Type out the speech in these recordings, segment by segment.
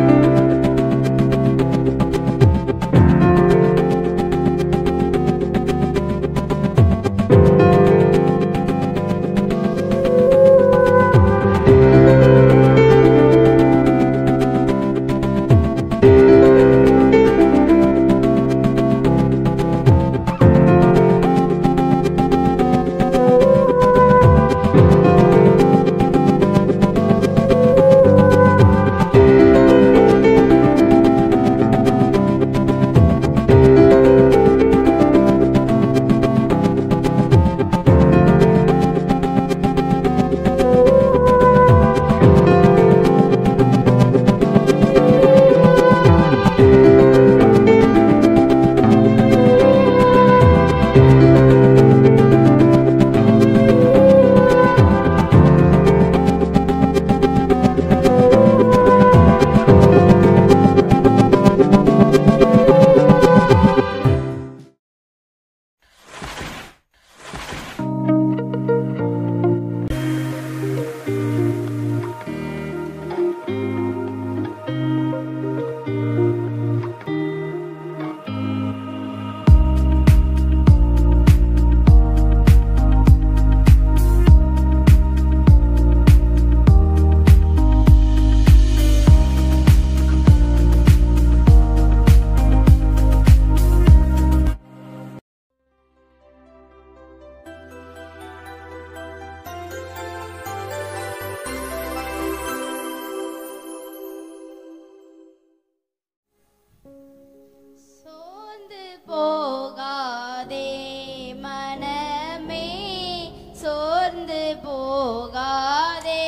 சோர்ந்து போகாதே மனமே சோர்ந்து போகாதே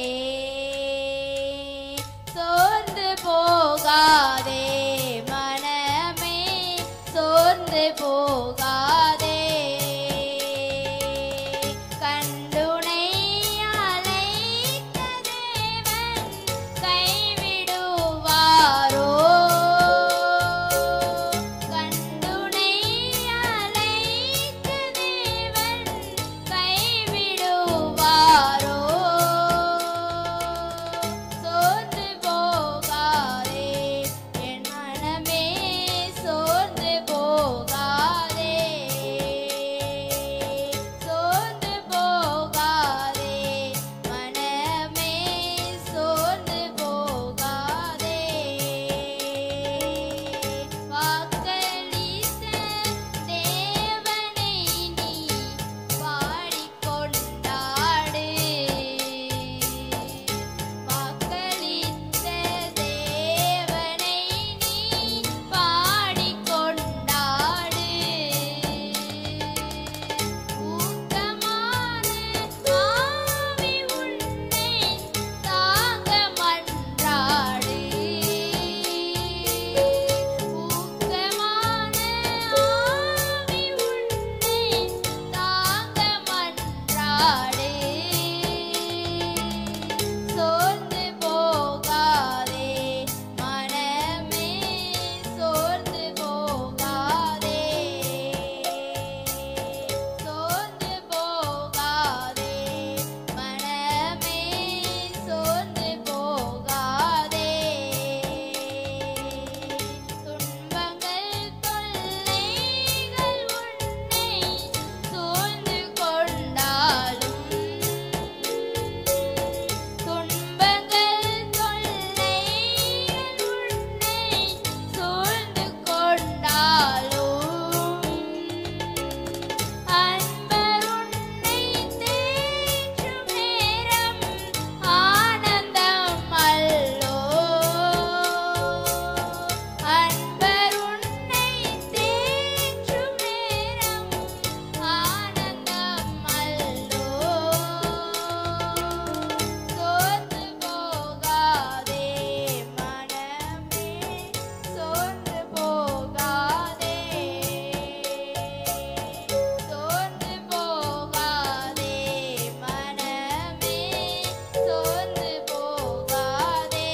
சோர்ந்து போகாதே மனமே சோர்ந்து போகாதே கண்டுனை அழைத்த தேவன் கைவிடுவாரோ கண்டுனை அழைத்த தேவன் கைவிடுவாரோ சோர்ந்து போகாதே என் மனமே சோர்ந்து போகாதே சோர்ந்து போகாதே மனமே சோர்ந்து போகாதே வாக்களித்த தேவனை நீ பாடிக்கொண்டாடு வாக்களித்த தேவனை நீ பாடிக்கொண்டாடு ஊக்கமான ஆவி உன்னை தாங்க மன்றாடு ஊக்கமான ஆவி உன்னை தாங்க மன்றாடு சோர்ந்து போகாதே மனமே சோர்ந்து போகாதே சோர்ந்து போகாதே மனமே சோர்ந்து போகாதே துன்பங்கள் தொல்லைகள் உன்னை சூழ்ந்து கொண்டாலும் துன்பங்கள் தொல்லைகள் உன்னை சூழ்ந்து கொண்டாலும் அன்பர் உன்னை தேற்றும் நேரம் ஆனந்தம் அல்லோ அன்பர் உன்னை தேற்றும் நேரம் ஆனந்தம் அல்லோ சோர்ந்து போகாதே மனமே சோர்ந்து போகாதே சோர்ந்து போகாதே மனமே சோர்ந்து போகாதே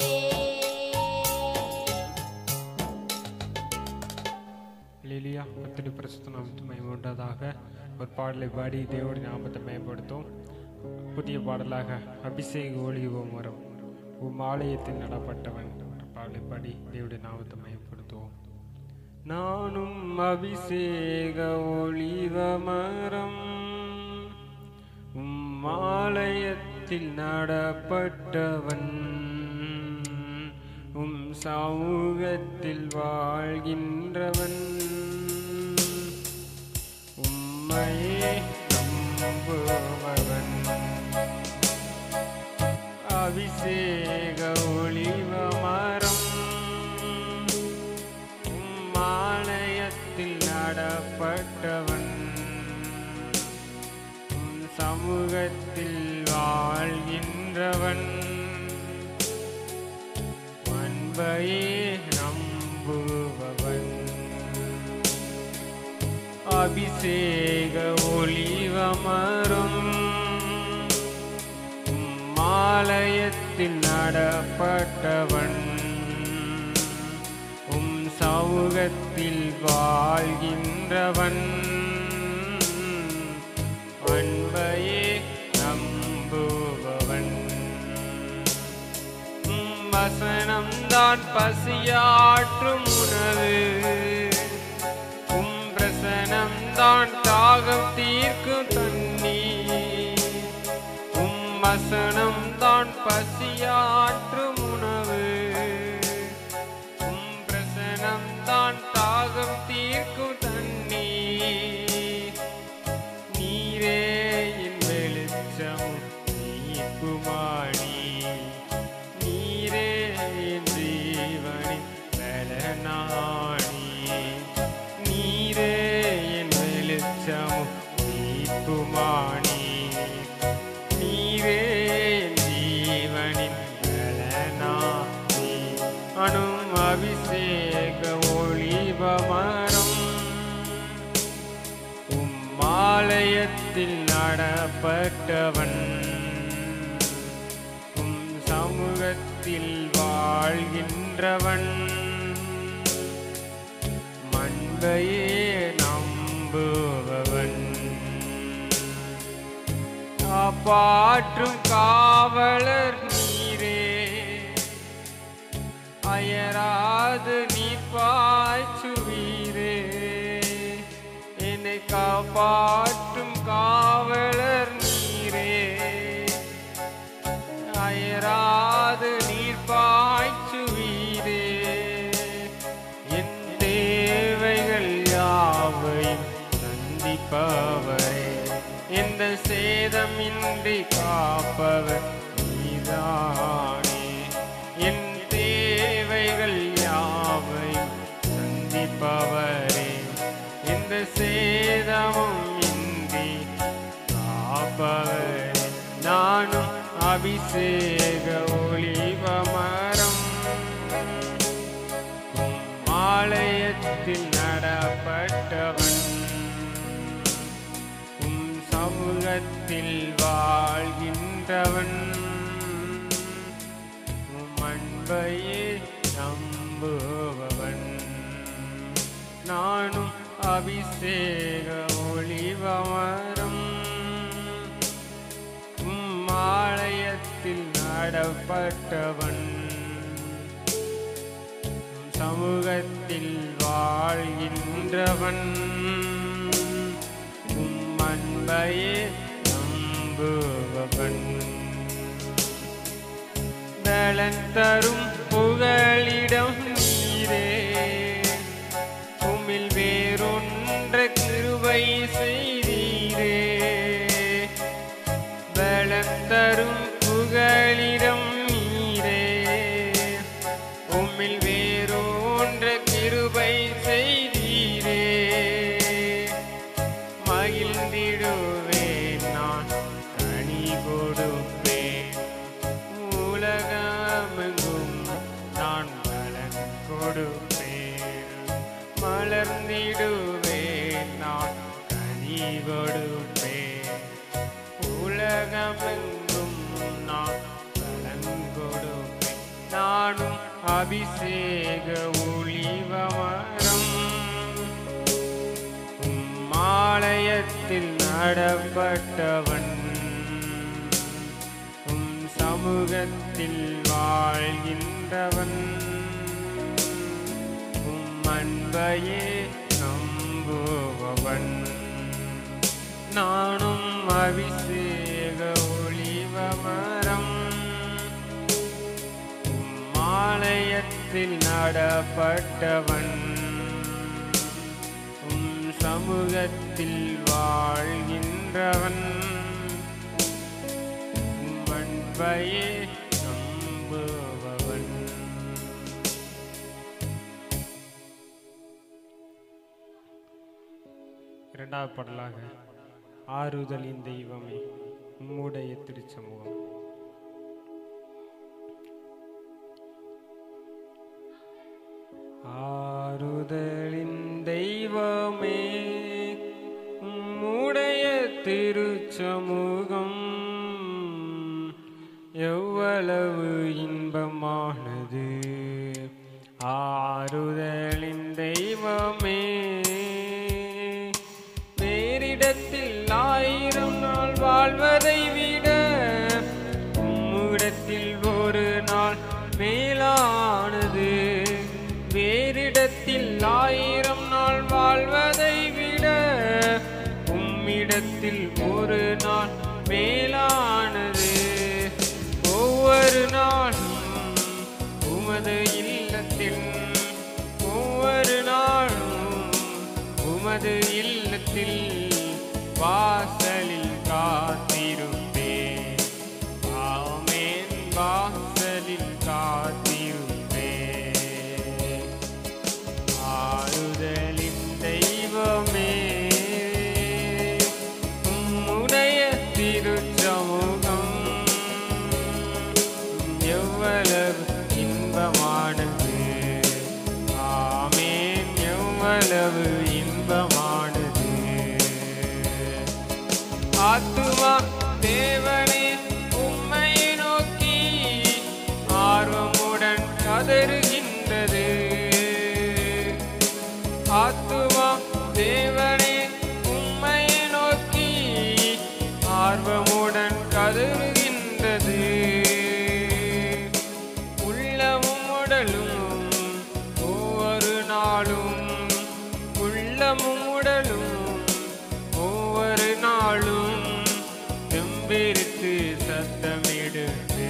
லிலியா கத்தடி பிரசுத்த நாமத்து மயமுண்டதாக ஒரு பாடலை பாடி தேவடி நாமத்தை மேம்படுத்தும் புதிய பாடலாக அபிஷேக ஒளியுவ மரம் உம் ஆலயத்தில் நடப்பட்டவன் பாடலைப்படி தேவடைய நாமத்தை மையப்படுத்துவோம் நானும் அபிஷேக ஒளிவ மரம் உம் ஆலயத்தில் நடப்பட்டவன் உம் சமூகத்தில் வாழ்கின்றவன் உம்மையே நம்புபவன் அபிஷேக ஒளிவ மரம் உம் ஆலயத்தில் நடப்பட்டவன் உம் சமூகத்தில் வாழ்கின்றவன் அன்பையே நம்புபவன் அபிஷேக ஒளிவமரும் மாலயத்தில் நடப்பட்டவன் உம் சமூகத்தில் வாழ்கின்றவன் அன்பையே நம்புபவன் உம் வசனம்தான் பசியாற்றும் உணவு உம் பிரசனம்தான் தாகம் தீர்க்கும் தண்ணீர் உம் வசனம்தான் பசியாற்றும் உணவு உம் பிரசனம்தான் தாகம் தீர்க்கும் தண்ணீர் நீரே என் வெளிச்சம் நீக்குமாடி நீரே என் ஜீவனின் பலனாடி நீரே என் வெளிச்சம் நீக்குமாடி நீரே என் ஜீவனின் பலனாடி அணும் அபிஷேக ஒளிபமரம் உம்மாலயத்தில் நடப்பட்டவன் உம் சமூகத்தில் வாழ்கின்றவன் மண்பையே நம்புபவன் காப்பாற்றும் காவலர் நீரே அயராது நீ பாய்ச்சுவீரே என்னை காப்பாற்றும் காவலர் நீரே அயராது நீர் பாய்ச்சுவீரே என் தேவைகள் யாவையும் சந்திப்பவரே எந்த சேதமின்றி காப்பவர் நீதானே என் தேவைகள் யாவையும் சந்திப்பவரே எந்த சேதமும் இன்றி காப்பவரே நானும் அபிஷேக ஒளிவமரம் ஆலயத்தில் நடப்பட்டவன் உம் சமூகத்தில் வாழ்கின்றவன் உம் அன்பையே நம்புபவன் நானும் அபிஷேக ஒளிவமரம் உம் ஆலயத்தில் நடப்பட்டவன் உம் சமூகத்தில் வாழ்கின்றவன் உம் அன்பையே நம்புபவன் நலன் தரும் புகழிடம் நீரே உம்மில் வேறொன்ற கிருபை செய்தீரே பலன் தரும் புகழிடம் நீரே உம்மில் வேறொன்ற கிருபை செய்தீரே மகிழ்ந்திடுவேன் நான் கனி கொடுப்பேன் உலகமெங்கும் நான் பலன் கொடுப்பேன் மலர்ந்திடுவேன் நான் கனி கொடுப்பேன் உலகமெங்கும் நான் பலன் கொடுப்பேன் நானும் அபிஷேக ஒளிவமரம் உம்மாலயத்தில் நடப்பட்டவன் உம் சமூகத்தில் வாழ்கின்றவன் அன்பையே நம்புபவன் நானும் அபிஷேக ஒளிவமரம் மாலயத்தில் நடப்பட்டவன் உம் சமூகத்தில் வாழ்கின்றவன் உம் அன்பையே நம்புபவன் இரண்டாவது பாடலாக ஆறுதலின் தெய்வமே உம்முடைய திருச்சமூகம் ஆறுதலின் தெய்வமே உம்முடைய திருச்சமூகம் எவ்வளவு இன்பமானது ஆறுதலின் தெய்வமே வேறிடத்தில் ஆயிரம் நாள் வாழ்வதை விட உம்மிடத்தில் ஒரு நாள் மேலானது வேறிடத்தில் ஆயிரம் நாள் வாழ்வதை விட உம்மிடத்தில் ஒரு நாள் மேலானது ஒவ்வொரு நாளும் உமது இல்லத்தில் ஒவ்வொரு நாளும் உமது இல்லத்தில் வாசலில் காத்திருப்பேன் ஆமேன் வாசலில் காத்திருப்பேன் ஆறுதலின் தெய்வமே உம்முடைய திருச்சமூகம் எவ்வளவு இன்பமானது ஆமேன் எவ்வளவு இன்பமானது ஆத்துமா தேவனே உம்மை நோக்கி ஆர்வமுடன் கதறுகின்றது ஆத்துமா தேவனே உம்மை நோக்கி ஆர்வமுடன் கதறுகின்றது உள்ளமும் உடலும் ஒவ்வொரு நாளும் உள்ளமும் உடலும் ஒவ்வொரு நாளும் செம்பிரித்து சத்தமிடுது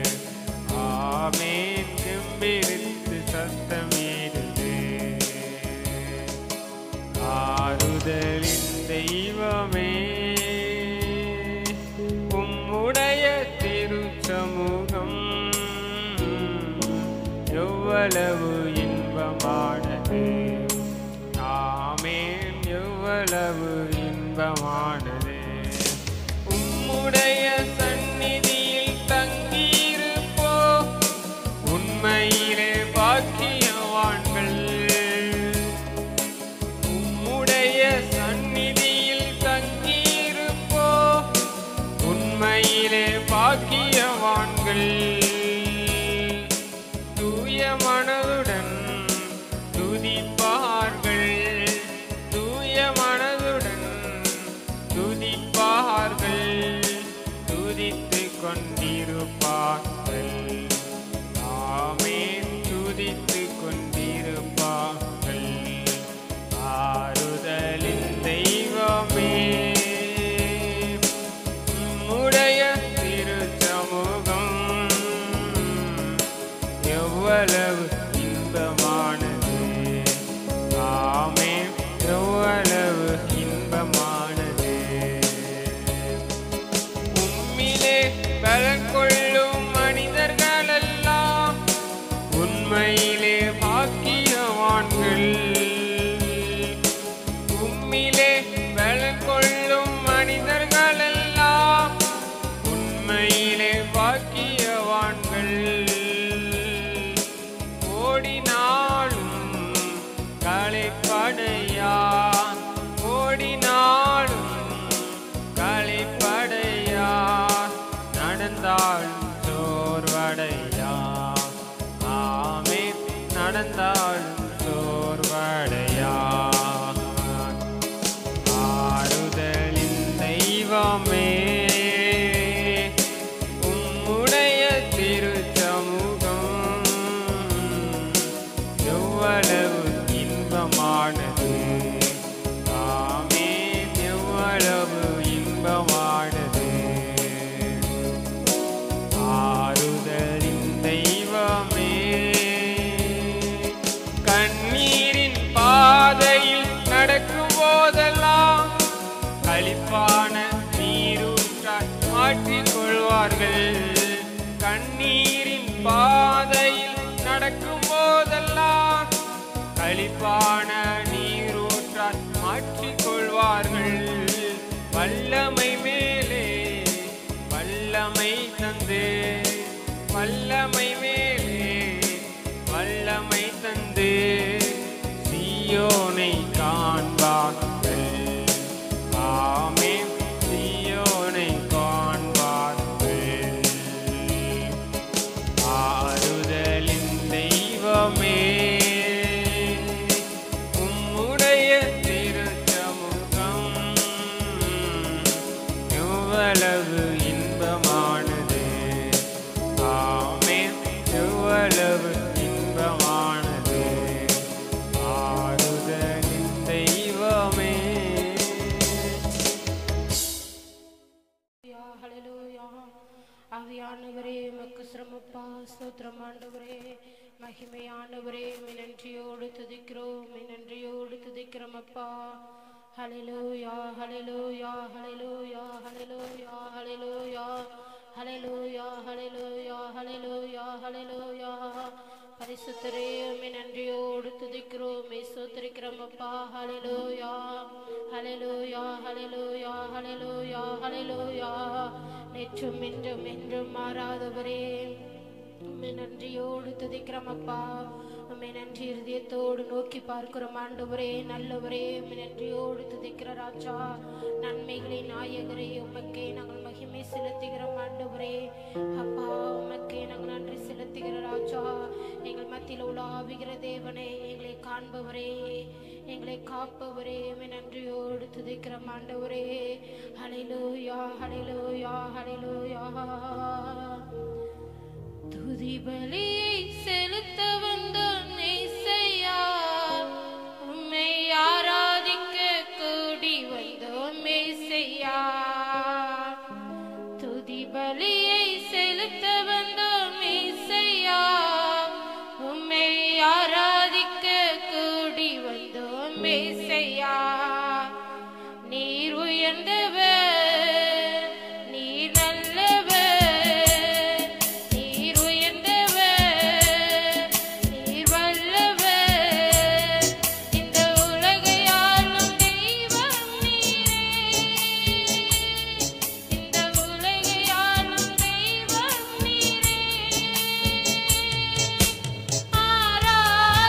ஆமேன் செம்பிரித்து சத்தமிடுது ஆறுதலின் தெய்வமே உம்முடைய திருச்சமூகம் எவ்வளவு இன்பமானது ஆமேன் எவ்வளவு இன்பமானது உம்முடைய சந்நிதியில் தங்கியிருப்போ உண்மையிலே பாக்கியவான்கள் உம்முடைய சந்நிதியில் தங்கியிருப்போ உண்மையிலே பாக்கியவான்கள் தூய மனதுடன் துதிப்பார்கள் தூய மனதுடன் துதிப்பார்கள் துதித்து கொண்டிருப்பார்கள் ஆமேன் துதித்து கொண்டிருப்பார்கள் ஆறுதலின் தெய்வமே உம்முடைய திருச்சமூகம் எவ்வளவு இன்பமானது ஆமே எவ்வளவு இன்பமானது உம்மிலே பலன் கொள்ளும் மனிதர்களெல்லாம் உண்மையிலே பாக்கியவான்கள் உம்மிலே பலன் கொள்ளும் மனிதர்களெல்லாம் உண்மையிலே பாக்கியவான்கள் ஓடினாலும் களைப்படையா ஓடினாலும் களைப்படையா நடந்தாலும் சோர்வடையா ஆமே நடந்தாலும் சோர்வடையா ஆறுதலின் தெய்வமே உம்முடைய திருச்சமூகம் எவ்வளவு இன்பமானது களிப்பான நீரூற்றால் மாற்றிக் கொள்வார்கள் கண்ணீரின் பாதையில் நடக்கும் போதெல்லாம் களிப்பான நீரூற்றால் மாற்றிக் கொள்வார்கள் வல்லமை மேலே வல்லமை தந்து வல்லமை மேலே வல்லமை தந்து சியோனை காண்பார்கள் ஆமே சியோனை காண்பார்கள் ஆறுதலின் தெய்வமே உம்முடைய திருச்சமுகம் எவ்வளவு இன்பமானது ஆமே எவ்வளவு இன்பமானது ஆறுதலின் தெய்வமே ஹalleluya, ஹalleluya. ஆவியானவரே உமக்கு சிரமப்பா ஸ்தோத்திரம் ஆண்டவரே மகிமையானவரே உம்மை நன்றியோடு துதிக்கிறோம் உம்மை நன்றியோடு துதிக்கிறோம் அப்பா ஹalleluya ஹalleluya ஹalleluya ஹalleluya ஹalleluya ஹalleluya ஹalleluya ஹalleluya ஹalleluya பரிசுத்தரே உம்மை நன்றியோடு துதிக்கிறோம் உம்மை ஸ்தோத்திரிக்கிறோம் அப்பா ஹalleluya ஹalleluya ஹalleluya ஹalleluya ஹalleluya நேற்றும் இன்றும் என்றும் மாறாதவரே உம்மை நன்றியோடு துதிக்கிறோம் அப்பா உம்மை நன்றி இருதயத்தோடு நோக்கி பார்க்கிறோம் ஆண்டவரே நல்லவரே உம்மை நன்றியோடு துதிக்கிற ராஜா நன்மைகளின் நாயகரே உமக்கே நாங்கள் மகிமை செலுத்துகிறோம் ஆண்டவரே அப்பா உமக்கே நாங்கள் நன்றி செலுத்துகிற ராஜா எங்கள் மத்தியில் உலாவுகிற தேவனே எங்களை காண்பவரே எங்களை காப்பவரே உம்மை நன்றியோடு துதிக்கிற ஆண்டவரே ஹalleluya ஹalleluya ஹalleluya துதி பலியை செலுத்த வந்தோம் நேசையா உம்மை ஆராதிக்க கூடி வந்தோம் மேசையா துதி பலியை செலுத்த வந்தோம் மேசையா உம்மை ஆராதிக்க கூடி வந்தோம் மேசையா நீர் உயர்ந்தவர் நீர் நல்லவர் நீர் உயர்ந்தவர் நீர் வல்லவர் இந்த உலகை ஆளும் தெய்வம் நீரே இந்த உலகை ஆளும் தெய்வம் நீரே ஆராதனை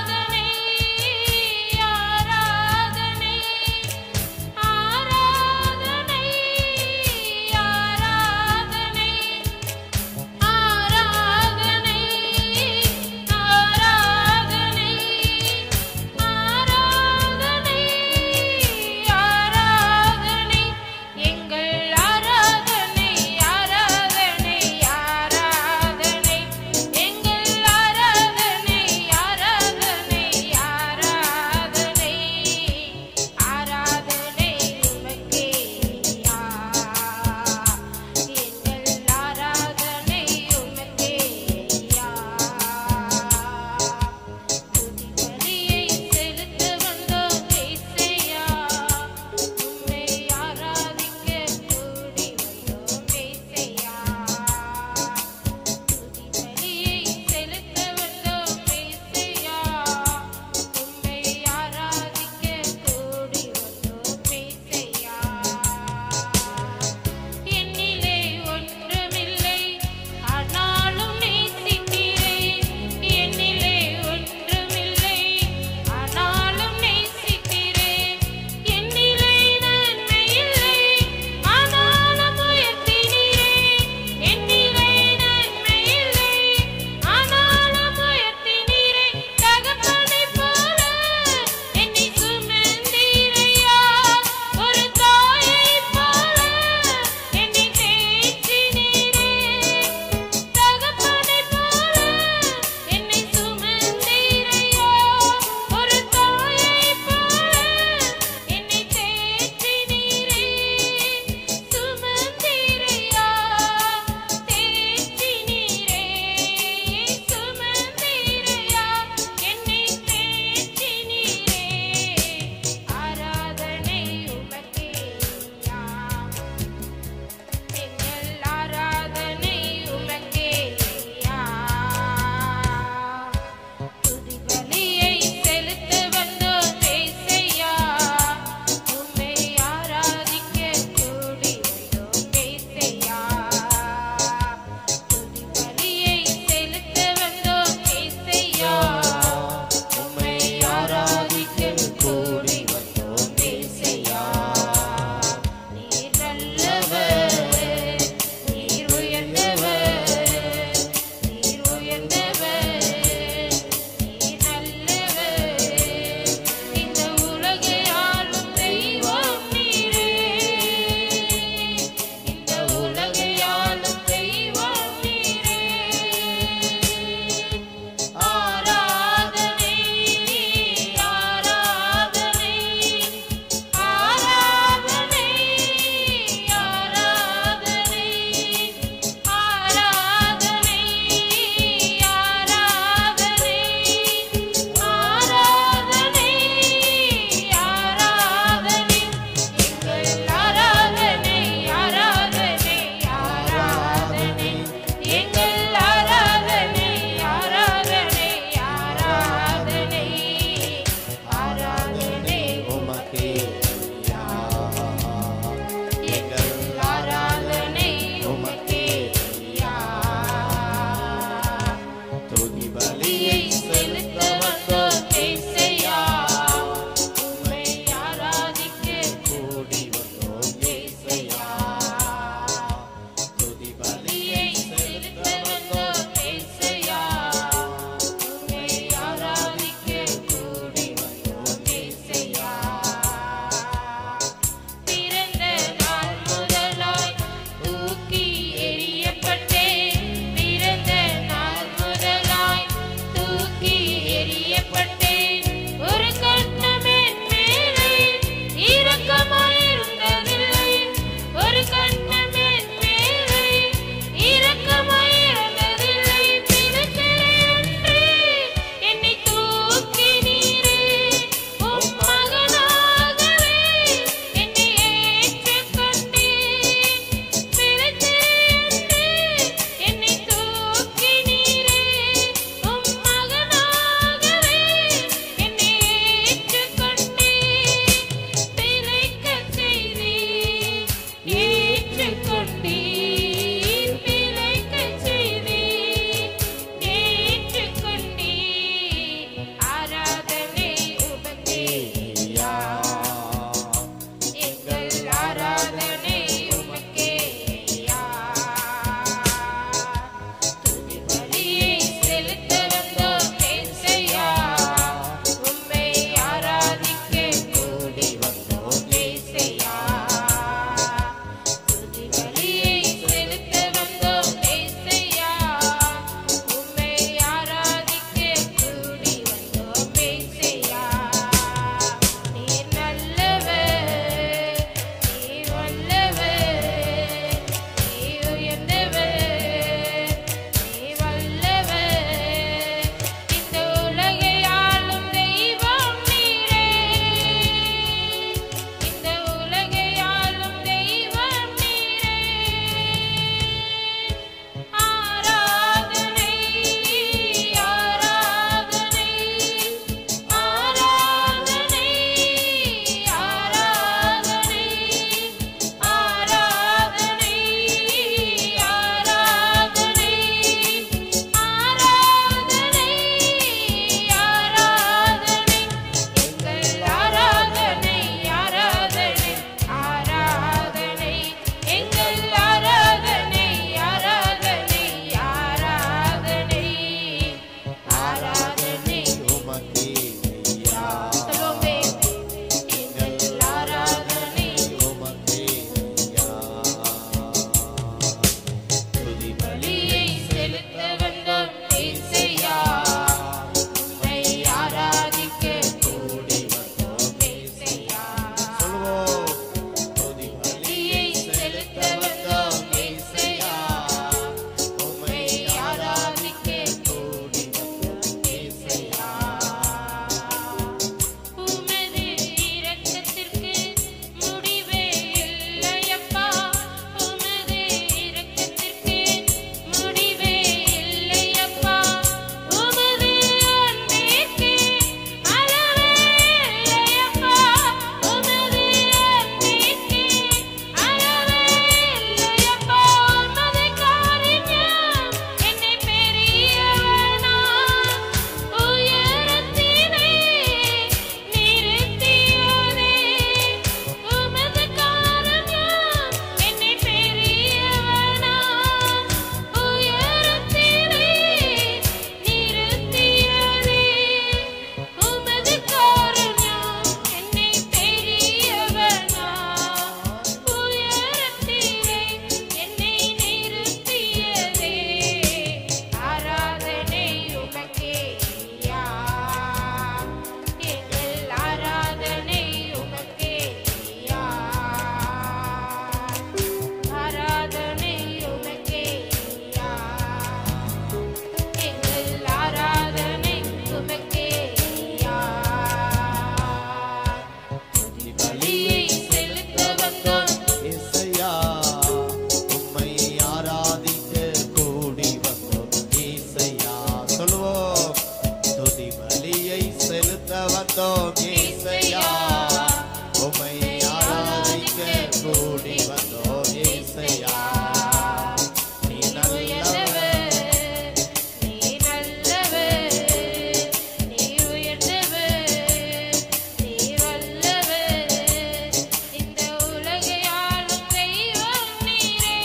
வந்தோம் ஏசையா உம்மை ஆராதிக்க கூடி வந்தோம் ஏசையா நீ நல்லவர் நீ நல்லவர் நீ உயர்ந்தவர் நீ வல்லவர் இந்த உலகை ஆளும் தெய்வம் நீரே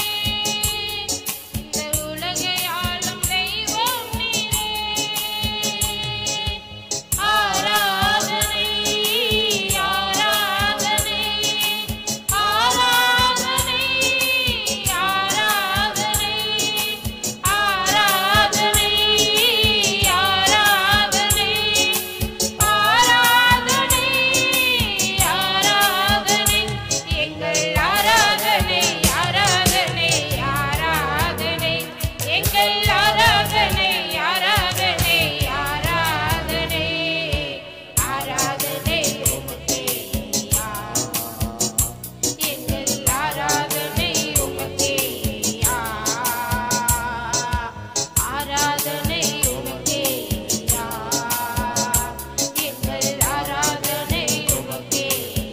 இந்த உலகை ஆளும் தெய்வம் நீரே ஆராதனை ஆராதனை ஆராதனை ஆராதனை ஆராதனை ஆராதனை ஆராதனை ஆராதனை எங்கள் ஆராதனை ஆராதனை ஆராதனை எங்கள் ஆராதனை ஆராதனை ஆராதனை ஆராதனை உமக்கே எங்கள் ஆராதனை உமக்கே ஆராதனை உமக்கே எங்கள் ஆராதனை உமக்கே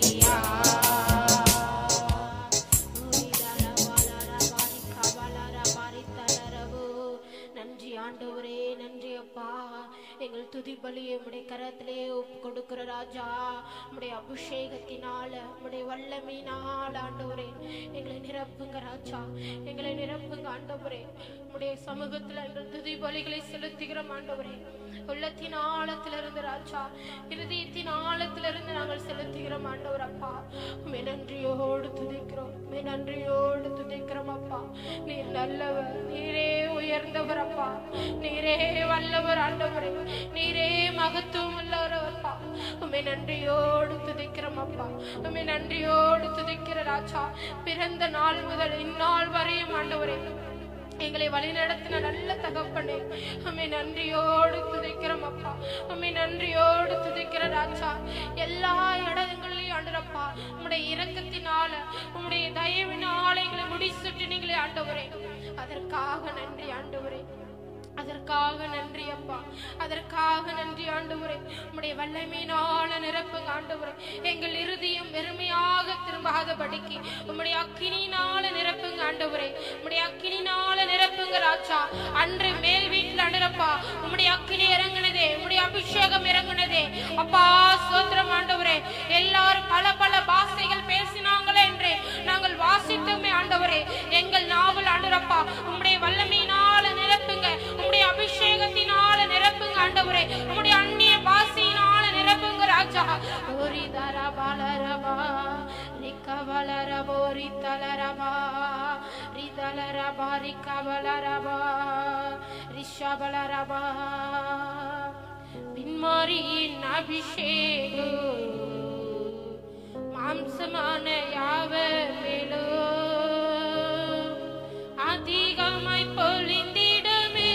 நன்றி ஆண்டவரே நன்றி அப்பா எங்கள் துதி பலியை உம்முடைய கரத்திலே ஒப்பு கொடுக்கிற ராஜா உம்முடைய அபிஷேகத்தினால உம்முடைய வல்லமையினால ஆண்டவரே எங்களை நிரப்புங்க ராஜா எங்களை நிரப்புங்க ஆண்டவரே உம்முடைய சமூகத்தில் எங்கள் துதி பலிகளை செலுத்துகிறோம் ஆண்டவரே உள்ளத்தின் ஆழத்திலிருந்து ராஜா இருதயத்தின் ஆழத்திலிருந்து நாங்கள் செலுத்துகிறோம் ஆண்டவர் அப்பா உம்மை நன்றியோடு துதிக்கிறோம் உம்மை நன்றியோடு துதிக்கிறோம் அப்பா நீர் நல்லவர் நீரே உயர்ந்தவர் அப்பா நீரே வல்லவர் ஆண்டவரே நீரே மகத்துவம் உள்ளவர் அப்பா உம்மை நன்றியோடு துதிக்கிறோம் அப்பா உம்மை நன்றியோடு துதிக்கிற ராஜா பிறந்த நாள் முதல் இந்நாள் வரையும் ஆண்டவரே எங்களை வழிநடத்தின நல்ல தகப்பனே உம்மை நன்றியோடு துதிக்கிறோம் அப்பா உம்மை நன்றியோடு துதிக்கிற ராஜா எல்லா இடங்களிலும் ஆண்டரப்பா உம்முடைய இரக்கத்தினால உம்முடைய தயவினால எங்களை முடிசுட்டு நீங்களே ஆண்டவரே அதற்காக நன்றி ஆண்டவரே அதற்காக நன்றி அப்பா அதற்காக நன்றி ஆண்டவரே உம்முடைய வல்லமையினால நிரப்புங்க ஆண்டவரே எங்கள் இருதயம் வெறுமையாக திரும்பாதபடிக்கு உம்முடைய அக்கினினால நிரப்புங்க ஆண்டவரே உம்முடைய அக்கினினால நிரப்புங்க ராஜா அன்று மேல் வீட்டில் அனுரப்பா உம்முடைய அக்கினி இறங்குனதே உம்முடைய அபிஷேகம் இறங்குனதே அப்பா சோத்திரம் ஆண்டவரே எல்லாரும் பல பல பாஷைகள் பேசினாங்களே என்று நாங்கள் வாசித்தோமே ஆண்டவரே எங்கள் நாவல் ஆண்டரப்பா உம்முடைய வல்லமையினால நிரப்புங்க உம்முடைய அபிஷேகத்தினால நிரப்புங்க ஆண்டவரே உம்முடைய அந்நிய பாசையினால நிரப்புங்க ராஜா ஓரி தரபலரபா ரிக்கபலரபோ ரித்தலரபா ரிதலரபா ரிக்கபலரபா ரிஷபலரபா பின்மாரியின் அபிஷேகம் மாம்சமான யாவர் மேலோ அதிகமாய் பொழிந்திடுமே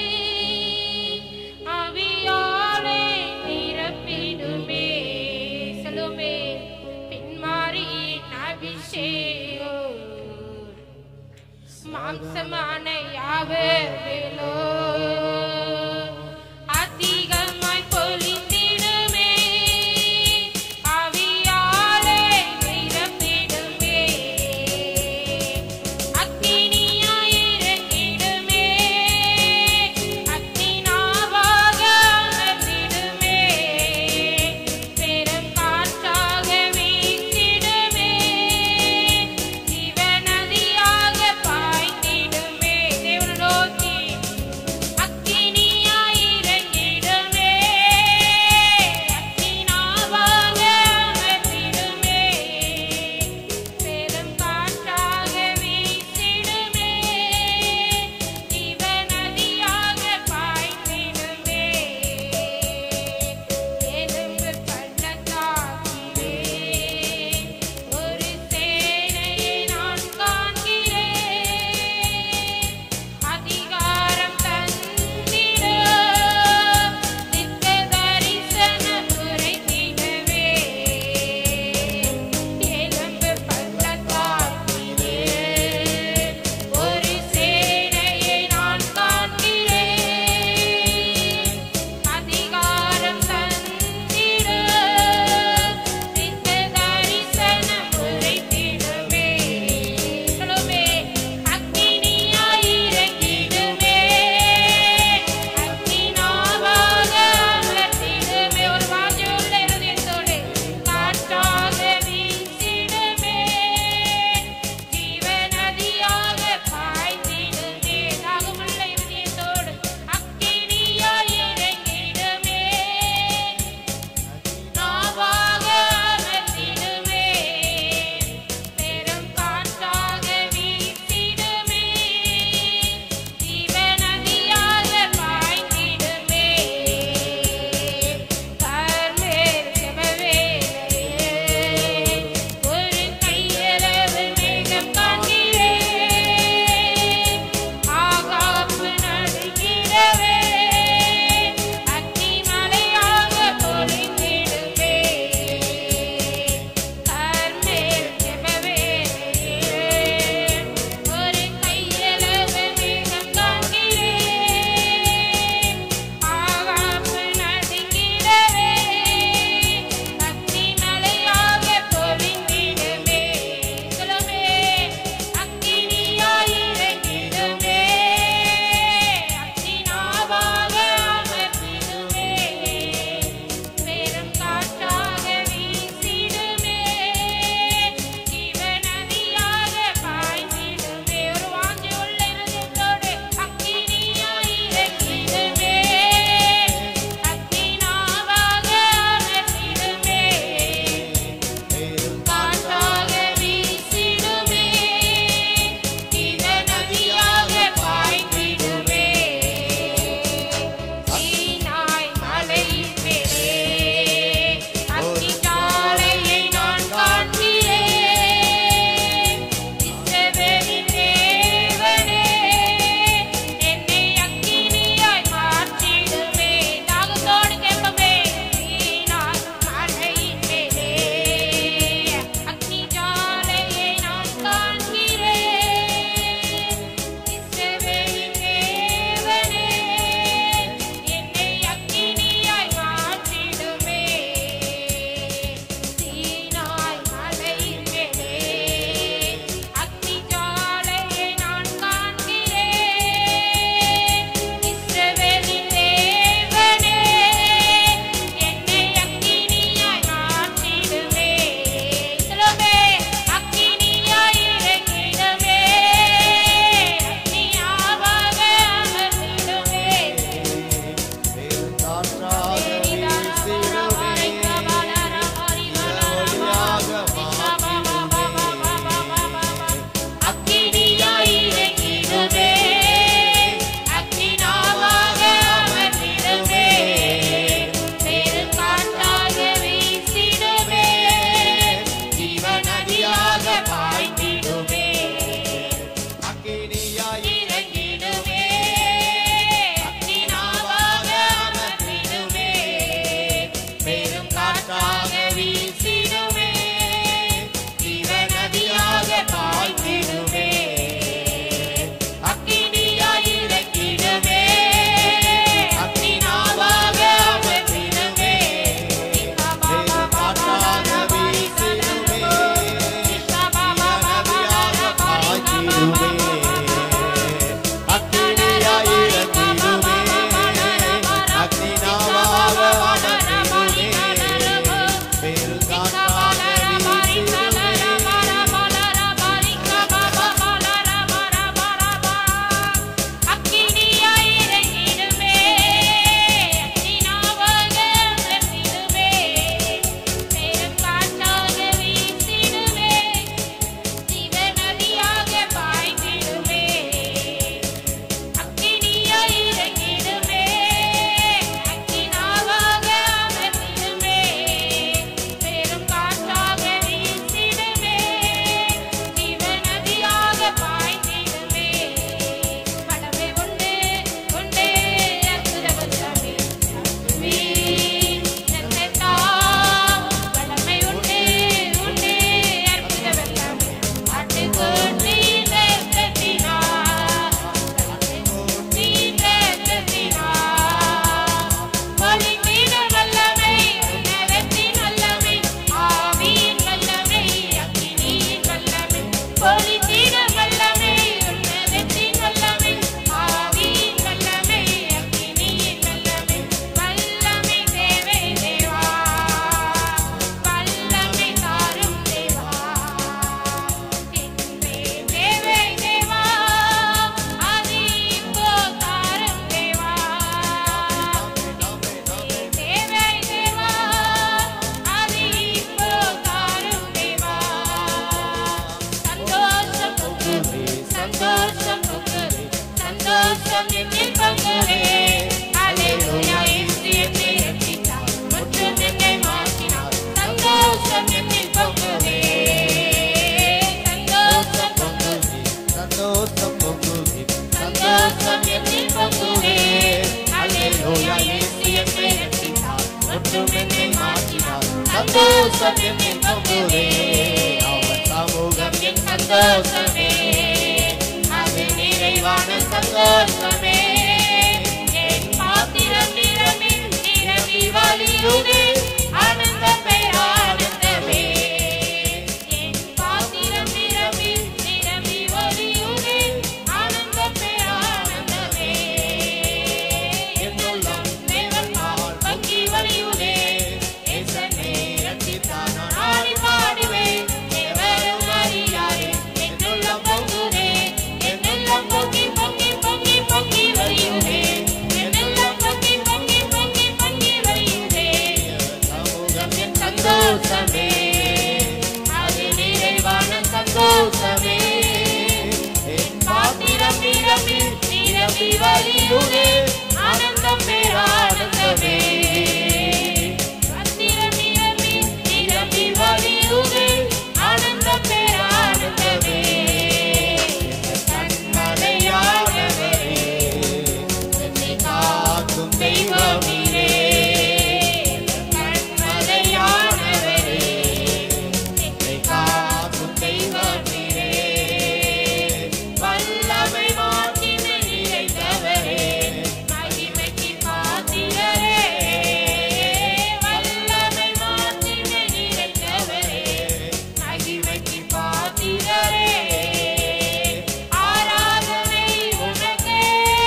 அவியாலே நிரப்பிடுமே சொல்லுமே பின்மாரியின் அபிஷேகம் மாம்சமான யாவர் மேலோ அதிகமாய் பொழிந்திடுமே அவியாலே நிரப்பிடுமே என்னை மாற்றினார் சந்தோஷம் என்னை பொங்குதே அவர் சமூகம் என் சந்தோஷமே அது நிறைவான சந்தோஷமே என் பாத்திரம் நிரம்பி நிரம்பி வழியுதே ஆனந்தமே ஆனந்தமே என் பாத்திரம் நிரம்பி நிரம்பி வழியுதே ஆனந்தமே ஆனந்தமே என்னுள்ளம் தேவனால் பங்கி வழியுதே எசனே ரட்சித்தான் நான் ஆடி பாடுவேன் தேவரும் அறியாரே என்னுள்ளம் பொங்குதே என்னுள்ளம் பொங்கி பொங்கி பொங்கி பொங்கி வழியுதே என்னுள்ளம் பொங்கி பொங்கி பொங்கி பொங்கி வழியுதே சமூகம் என் சந்தோஷமே அது நிறைவான சந்தோஷமே என் பாத்திரம் நிரம்பி நிரம்பி வழியுதே ஆனந்தம் பேரானந்தமே பாத்திரம் நிரம்பி நிரம்பி வழியுதே ஆனந்தம் பேரானந்தமே கண்மலையானவரே என்னை காக்கும் தெய்வமீரே கண்மலையானவரே என்னை காக்கும் தெய்வமீரே வல்லமை மாற்றினை நிறைந்தவரே மகிமைக்கு பாத்திரரே வல்லமை மாற்றினை நிறைந்தவரே மகிமைக்கு பாத்திரரே ஆராதனை உனக்கே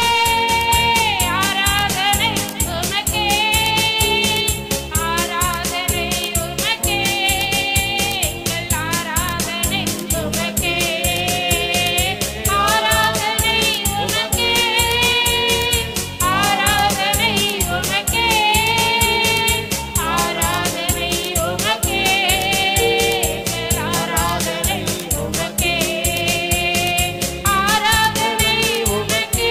ஆராதனை உனக்கே ஆராதனை உனக்கே எங்கள் ஆராதனை உனக்கே ஆராதனை உனக்கே ஆராதனை உனக்கே ஆராதனை உனக்கே எங்கள் ஆராதனை உனக்கே ஆராதனை உனக்கே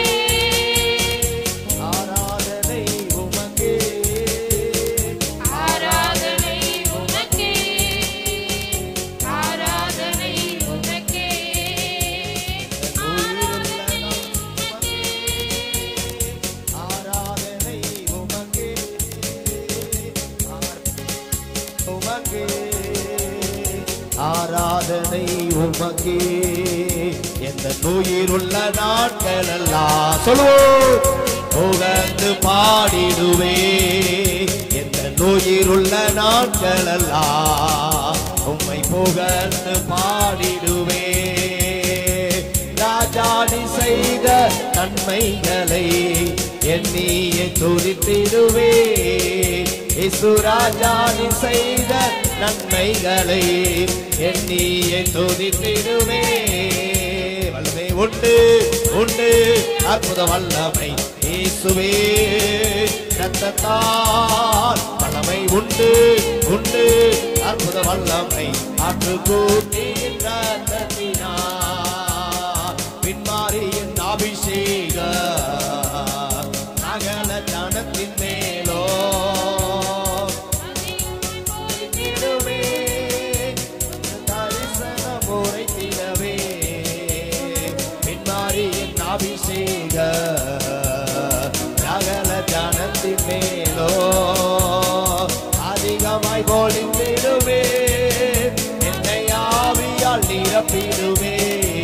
ஆராதனை உமக்கே ஆராதனை உனக்கே ஆராதனை உனக்கே ஆராதனை உமக்கே உமக்கே ஆராதனை உமக்கே எந்த நோயிலுள்ள நாட்கள் எல்லாம் சொல்லுவோம் புகழ்ந்து பாடிடுவே எந்த நோயிலுள்ள நாட்கள் எல்லாம் உம்மை புகழ்ந்து பாடிடுவே ராஜாடி செய்த நன்மைகளை எண்ணியே துதித்திடுவே இசு ராஜாடி செய்த நன்மைகளை எண்ணியே துதித்திடுவே வல்லமை உண்டு உண்டு அற்புத வல்லமை இயேசுவே ரத்தத்தால் வல்லமை உண்டு உண்டு அற்புத வல்லமை ஆற்று கூட்டியின் ரத்தத்தினார் பின்மாரியின் அபிஷேக சகல ஜனத்தின் மேலோ திடுவே தரிசனம் உரைத்திடவே பின்மாரியின் அபிஷேக சகல ஜனத்தின் மேலோ அதிகமாய் பொழிந்திடுவே என்னை ஆவியால் நிரப்பிடுவே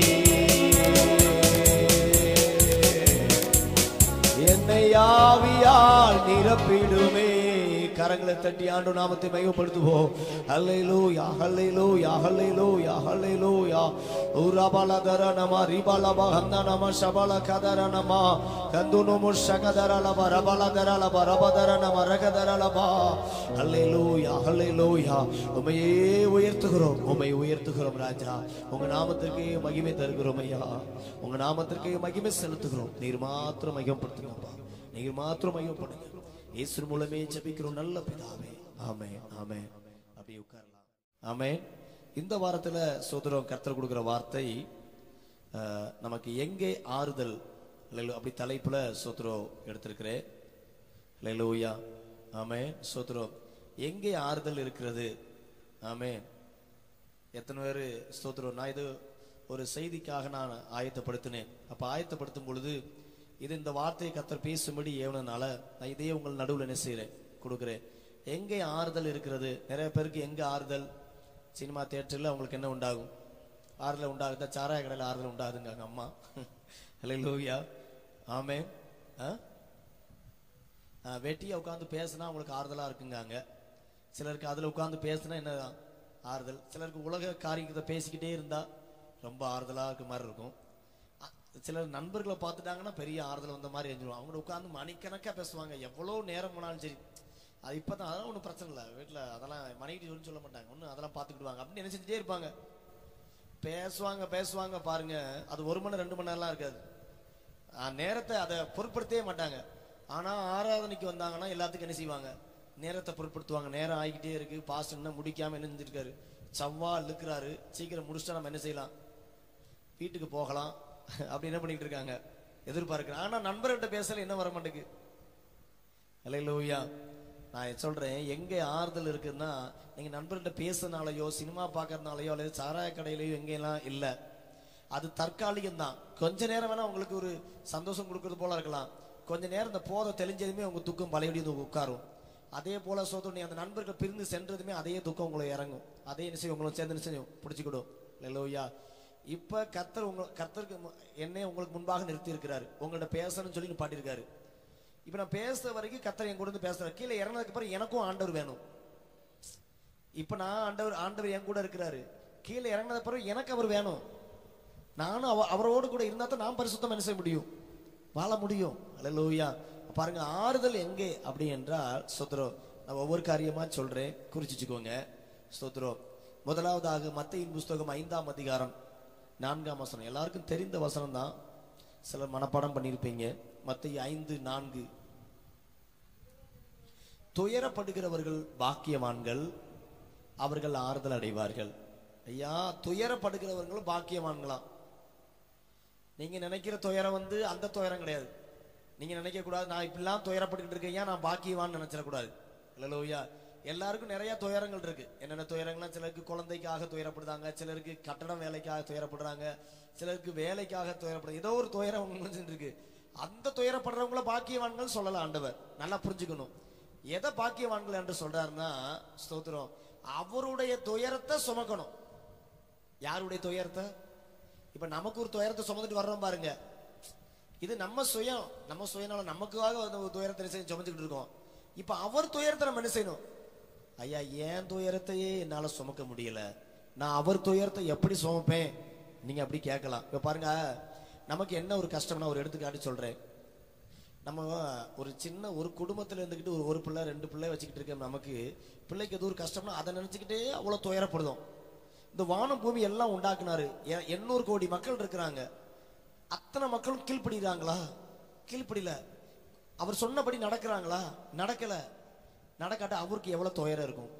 என்னை ஆவியால் நிரப்பிடுமே கரங்களை தட்டி ஆண்டு நாமத்தை மையப்படுத்துவோம் ஹல்லேலூயா ஹல்லேலூயா ஹல்லேலூயா ஹல்லேலூயா ஊராபால தர நம ரிபால பகந்த நம சபல கதர நம கந்துனு முஷகதர லப ரபல தர லப ரபதர நம ரகதர லப ஹல்லேலூயா ஹல்லேலூயா உமையே உயர்த்துகிறோம் உமை உயர்த்துகிறோம் ராஜா உங்க நாமத்திற்கு மகிமை தருகிறோம் ஐயா உங்க நாமத்திற்கு மகிமை செலுத்துகிறோம் நீர் மாத்திரம் மகிமைப்படுத்துங்கப்பா நீர் மாத்திரம் மகிமைப்படுங்க இயேசு மூலமே ஜெபிக்கிறோம் நல்ல பிதாவே ஆமே ஆமே அப்படியே உட்காரலாம் ஆமே இந்த வாரத்துல சோதரம் கர்த்தர் கொடுக்கிற வார்த்தை அஹ், நமக்கு எங்கே ஆறுதல் அல்லேலூயா, அப்படி தலைப்புல சோத்ரம் எடுத்திருக்கிறேன் லெலூயா ஆமே சோத்ரம் எங்கே ஆறுதல் இருக்கிறது ஆமே எத்தனை பேர் ஸ்தோத்திரம் நான் இது ஒரு செய்திக்காக நான் ஆயத்தப்படுத்தினேன் அப்ப ஆயத்தப்படுத்தும் பொழுது இது இந்த வார்த்தையை கத்தர் பேசும்படி ஏவனனால நான் இதையே உங்கள் நடுவில் என்ன செய்றேன் கொடுக்கிறேன் எங்கே ஆறுதல் இருக்கிறது நிறைய பேருக்கு எங்க ஆறுதல் சினிமா தியேட்டர்ல அவங்களுக்கு என்ன உண்டாகும் ஆறுதல் உண்டாகுதா சாராய கடையில் ஆறுதல் உண்டாகுதுங்க அம்மா ஹலோ லூயா ஆமே வெட்டியா உட்காந்து பேசினா அவங்களுக்கு ஆறுதலா இருக்குங்காங்க சிலருக்கு அதுல உட்காந்து பேசினா என்ன ஆறுதல் சிலருக்கு உலக காரியத்தை பேசிக்கிட்டே இருந்தா ரொம்ப ஆறுதலா இருக்க மாதிரி இருக்கும் அ- சிலர் நண்பர்களை பார்த்துட்டாங்கன்னா பெரிய ஆறுதல் வந்த மாதிரி எழுந்துருவோம் அவங்க உட்காந்து மணிக்கணக்கா பேசுவாங்க எவ்வளவு நேரம் போனாலும் சரி அது இப்பதான் அதெல்லாம் ஒன்றும் பிரச்சனை இல்லை வீட்டில் அதெல்லாம் மனைவி ஒன்றும் சொல்ல மாட்டாங்க ஒன்றும் அதெல்லாம் பார்த்துக்கிடுவாங்க அப்படின்னு நினைச்சிட்டே இருப்பாங்க பேசுவாங்க பேசுவாங்க பாருங்க அது ஒரு மணி ரெண்டு மணி நேரம்லாம் இருக்காது ஆ, நேரத்தை அதை பொருட்படுத்தவே மாட்டாங்க ஆனா ஆராதனைக்கு வந்தாங்கன்னா எல்லாத்துக்கும் என்ன செய்வாங்க நேரத்தை பொருட்படுத்துவாங்க நேரம் ஆகிக்கிட்டே இருக்கு பாஸ் இன்னும் முடிக்காம என்ன செஞ்சிருக்காரு சவ்வா இழுக்கிறாரு சீக்கிரம் முடிச்சுட்டா நம்ம என்ன செய்யலாம் வீட்டுக்கு போகலாம் அப்படி என்ன பண்ணிட்டு இருக்காங்க எதிர்பார்க்கிறேன் ஆனா நண்பர்கிட்ட பேசல என்ன வர மாட்டேங்குது அல்லையா நான் சொல்றேன் எங்க ஆறுதல் இருக்குன்னா நீங்க நண்பர்கிட்ட பேசுறதுனாலயோ சினிமா பார்க்கறதுனாலயோ அல்லது சாராய கடையிலயோ எங்கெல்லாம் இல்ல அது தற்காலிகம் தான் கொஞ்ச நேரம் வேணா உங்களுக்கு ஒரு சந்தோஷம் கொடுக்கறது போல இருக்கலாம் கொஞ்ச நேரம் இந்த போதை தெளிஞ்சதுமே உங்க துக்கம் பழையபடி வந்து உட்காரும் அதே போல சோதனை நீ அந்த நண்பர்கள் பிரிந்து சென்றதுமே அதே துக்கம் உங்களை இறங்கும் அதே என்ன செய்யும் உங்களை சேர்ந்து என்ன செய்யும் பிடிச்சிக்கிடும் லெலோயா இப்ப கத்தர் உங்க கத்தருக்கு மு- என்னை உங்களுக்கு முன்பாக நிறுத்தி இருக்கிறாரு உங்கள்ட்ட பேசணும்னு சொல்லி பாட்டிருக்காரு இப்ப நான் பேசுற வரைக்கும் கத்தர் என் கூட இருந்து பேசுறாரு கீழே இறங்கினதுக்கு அப்புறம் எனக்கும் ஆண்டவர் வேணும் இப்ப நான் ஆண்டவர் ஆண்டவர் என் கூட இருக்கிறாரு கீழே இறங்கினது பிறகு எனக்கு அவர் வேணும் நானும் அவ அவரோடு கூட இருந்தா தான் நான் பரிசுத்தம் என்ன செய்ய முடியும் வாழ முடியும் அல்லேலூயா பாருங்க ஆறுதல் எங்கே அப்படி என்றால் ஸ்தோத்திரம் நான் ஒவ்வொரு காரியமா சொல்றேன் குறிச்சுக்கோங்க ஸ்தோத்திரம் முதலாவதாக மத்தையின் புஸ்தகம் ஐந்தாம் அதிகாரம் நான்காம் வசனம் எல்லாருக்கும் தெரிந்த வசனம் தான் சிலர் மனப்பாடம் பண்ணியிருப்பீங்க மத்திய ஐந்து நான்கு துயரப்படுகிறவர்கள் பாக்கியவான்கள் அவர்கள் ஆறுதல் அடைவார்கள் ஐயா துயரப்படுகிறவர்களும் பாக்கியவான்களாம் நீங்க நினைக்கிற துயரம் வந்து அந்த துயரம் கிடையாது நீங்க நினைக்க கூடாது நான் இப்படிலாம் துயரப்பட்டுக்கிட்டு இருக்கேன் ஏன் நான் பாக்கியவான்னு நினைச்சிடக்கூடாது இல்லையா எல்லாருக்கும் நிறைய துயரங்கள் இருக்கு என்னென்ன துயரங்கள்லாம் சிலருக்கு குழந்தைக்காக துயரப்படுறாங்க சிலருக்கு கட்டடம் வேலைக்காக துயரப்படுறாங்க சிலருக்கு வேலைக்காக துயரப்படுறாங்க ஏதோ ஒரு துயரம் உங்களுக்கு இருக்கு அந்த துயரப்படுறவங்கள பாக்கியவான்கள் சொல்லலாம் ஆண்டவர் நல்லா புரிஞ்சுக்கணும் எதை பாக்கியவான்கள் என்று சொல்றாருன்னா ஸ்தோத்திரம் அவருடைய துயரத்தை சுமக்கணும் யாருடைய துயரத்தை இப்ப நமக்கு ஒரு துயரத்தை சுமந்துட்டு வர்றோம் பாருங்க இது நம்ம சுயம் நம்ம சுயனால நமக்காக அந்த ஒரு துயரத்தை என்ன செய்ய சுமந்துக்கிட்டு இருக்கோம் இப்ப அவர் துயரத்தை நம்ம என்ன செய்யணும் ஐயா ஏன் துயரத்தையே என்னால சுமக்க முடியல நான் அவர் துயரத்தை எப்படி சுமப்பேன் நீங்க அப்படி கேட்கலாம் இப்ப பாருங்க நமக்கு என்ன ஒரு கஷ்டம்னா ஒரு எடுத்துக்காட்டி சொல்றேன் நம்ம ஒரு சின்ன ஒரு குடும்பத்துல இருந்துக்கிட்டு ஒரு ஒரு பிள்ளை ரெண்டு பிள்ளை வச்சுக்கிட்டு இருக்க நமக்கு பிள்ளைக்கு எது ஒரு கஷ்டம்னா அதை நினைச்சுக்கிட்டே அவ்வளவு துயரப்படுதும் இந்த வானம் பூமி எல்லாம் உண்டாக்குனாரு எ- எண்ணூறு கோடி மக்கள் இருக்கிறாங்க அத்தனை மக்களும் கீழ்ப்படிறாங்களா கீழ்ப்படில அவர் சொன்னபடி நடக்கிறாங்களா நடக்கல நடக்காட்ட அவருக்கு எவ்வளவு துயரம் இருக்கும்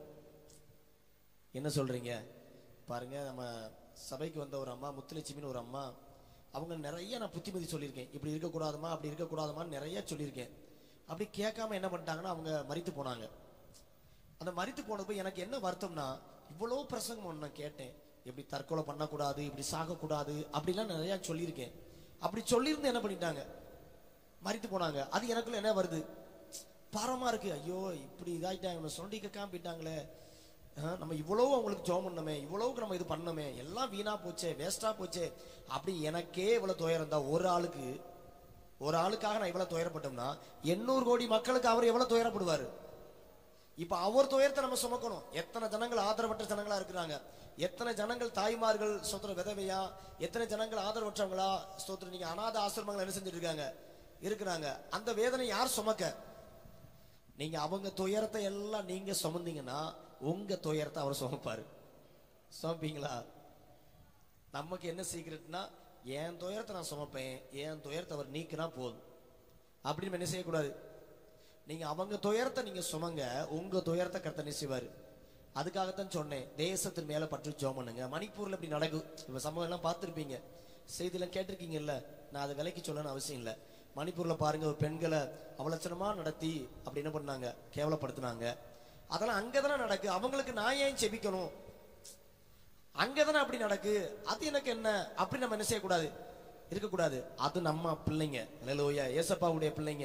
என்ன சொல்றீங்க பாருங்க நம்ம சபைக்கு வந்த ஒரு அம்மா முத்துலட்சுமின்னு ஒரு அம்மா அவங்க நிறைய நான் புத்திமதி சொல்லியிருக்கேன் இப்படி இருக்கக்கூடாதுமா அப்படி இருக்கக்கூடாதுமான்னு நிறைய சொல்லியிருக்கேன் அப்படி கேட்காம என்ன பண்ணிட்டாங்கன்னா அவங்க மரித்து போனாங்க அந்த மரித்து போனப்போ எனக்கு என்ன வருத்தம்னா இவ்வளவு பிரசங்கம் ஒண்ணு நான் கேட்டேன் இப்படி தற்கொலை பண்ணக்கூடாது இப்படி சாகக்கூடாது அப்படிலாம் நிறைய சொல்லியிருக்கேன் அப்படி சொல்லியிருந்து என்ன பண்ணிட்டாங்க மரித்து போனாங்க அது எனக்குள்ள என்ன வருது பாரமா இருக்கு ஐயோ இப்படி இதாயிட்டாங்க நம்ம சொண்டி கேட்காம போயிட்டாங்களே ஆஹ், நம்ம இவ்வளவு அவங்களுக்கு ஜோம் பண்ணமே இவ்வளவுக்கு நம்ம இது பண்ணோமே எல்லாம் வீணா போச்சே வேஸ்டா போச்சே அப்படி எனக்கே இவ்வளவு துயரம் தான் ஒரு ஆளுக்கு ஒரு ஆளுக்காக நான் இவ்வளவு துயரப்பட்டோம்னா எண்ணூறு கோடி மக்களுக்கு அவர் எவ்வளவு துயரப்படுவாரு இப்ப அவர் துயரத்தை நம்ம சுமக்கணும் எத்தனை ஜனங்கள் ஆதரவற்ற ஜனங்களா இருக்கிறாங்க எத்தனை ஜனங்கள் தாய்மார்கள் ஸ்தோத்திர விதவையா எத்தனை ஜனங்கள் ஆதரவற்றவங்களா ஸ்தோத்திரம் நீங்க அநாத ஆசிரமங்கள் என்ன செஞ்சுட்டு இருக்காங்க இருக்கிறாங்க அந்த வேதனை யார் சுமக்க நீங்க அவங்க துயரத்தை எல்லாம் நீங்க சுமந்தீங்கன்னா உங்க துயரத்தை அவர் சுமப்பாரு சுமப்பீங்களா நமக்கு என்ன சீக்கிரட்னா என் துயரத்தை நான் சுமப்பேன் என் துயரத்தை அவர் நீக்கினா போதும் அப்படின்னு என்ன செய்யக்கூடாது நீங்க அவங்க துயரத்தை நீங்க சுமங்க உங்க துயரத்தை கர்த்தர் என்ன செய்வாரு அதுக்காகத்தான் சொன்னேன் தேசத்தின் மேல பற்றி ஜோம் பண்ணுங்க மணிப்பூர்ல இப்படி நடக்கும் இப்ப சம்பவம் எல்லாம் பார்த்திருப்பீங்க செய்தியெல்லாம் கேட்டிருக்கீங்கல்ல நான் அதை விலைக்கு சொல்லணும்னு அவசியம் இல்லை மணிப்பூர்ல பாருங்க ஒரு பெண்களை அவலட்சணமா நடத்தி அப்படி என்ன பண்ணாங்க கேவலப்படுத்தினாங்க அதெல்லாம் அங்கதானே நடக்கு அவங்களுக்கு நான் ஏன் செபிக்கணும் அங்கதானே அப்படி நடக்கு அது எனக்கு என்ன அப்படி நம்ம என்ன செய்யக்கூடாது இருக்கக்கூடாது அது நம்ம பிள்ளைங்க லோயா ஏசப்பாவுடைய பிள்ளைங்க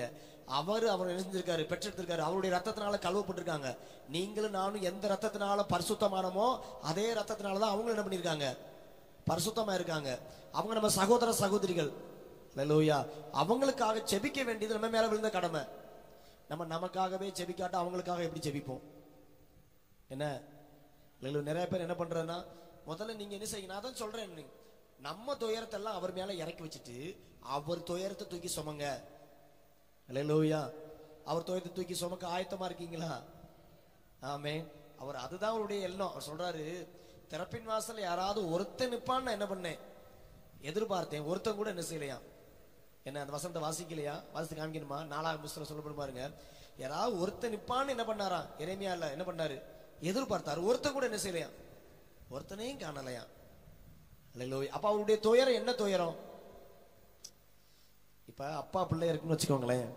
அவர் அவர் நினைஞ்சிருக்காரு பெற்றெடுத்திருக்காரு அவருடைய ரத்தத்தினால கழுவப்பட்டிருக்காங்க நீங்களும் நானும் எந்த ரத்தத்தினால பரிசுத்தமானமோ அதே ரத்தத்தினால தான் அவங்க என்ன பண்ணியிருக்காங்க பரிசுத்தமா இருக்காங்க அவங்க நம்ம சகோதர சகோதரிகள் லலோயா அவங்களுக்காக செபிக்க வேண்டியது நம்ம மேல விழுந்த கடமை நம்ம நமக்காகவே செபிக்காட்ட அவங்களுக்காக எப்படி செபிப்போம் என்ன இல்லை நிறைய பேர் என்ன பண்றதுன்னா முதல்ல நீங்க என்ன செய்யுங்க நான் தான் சொல்றேன் நீங்க. நம்ம துயரத்தை எல்லாம் அவர் மேல இறக்கி வச்சுட்டு அவர் துயரத்தை தூக்கி சுமங்க லோயா அவர் துயரத்தை தூக்கி சுமக்க ஆயத்தமா இருக்கீங்களா ஆமே அவர் அதுதான் அவருடைய எண்ணம் அவர் சொல்றாரு திறப்பின் வாசல்ல யாராவது ஒருத்தன் நிப்பான்னு நான் என்ன பண்ணேன் எதிர்பார்த்தேன் ஒருத்தன் கூட என்ன செய்யலையா என்ன அந்த வசனத்தை வாசிக்கலையா வாசித்து காமிக்கணுமா நாலாவது புஸ்தகம் சொல்லப்படும் பாருங்க யாராவது ஒருத்தன் நிப்பான்னு என்ன பண்ணாராம் இறைமையா இல்ல என்ன பண்ணாரு எதிர்பார்த்தாரு ஒருத்தன் கூட என்ன செய்யலையா ஒருத்தனையும் காணலையா அல்லேலூயா அப்ப அவருடைய துயரம் என்ன துயரம் இப்ப அப்பா பிள்ளை இருக்குன்னு வச்சுக்கோங்களேன்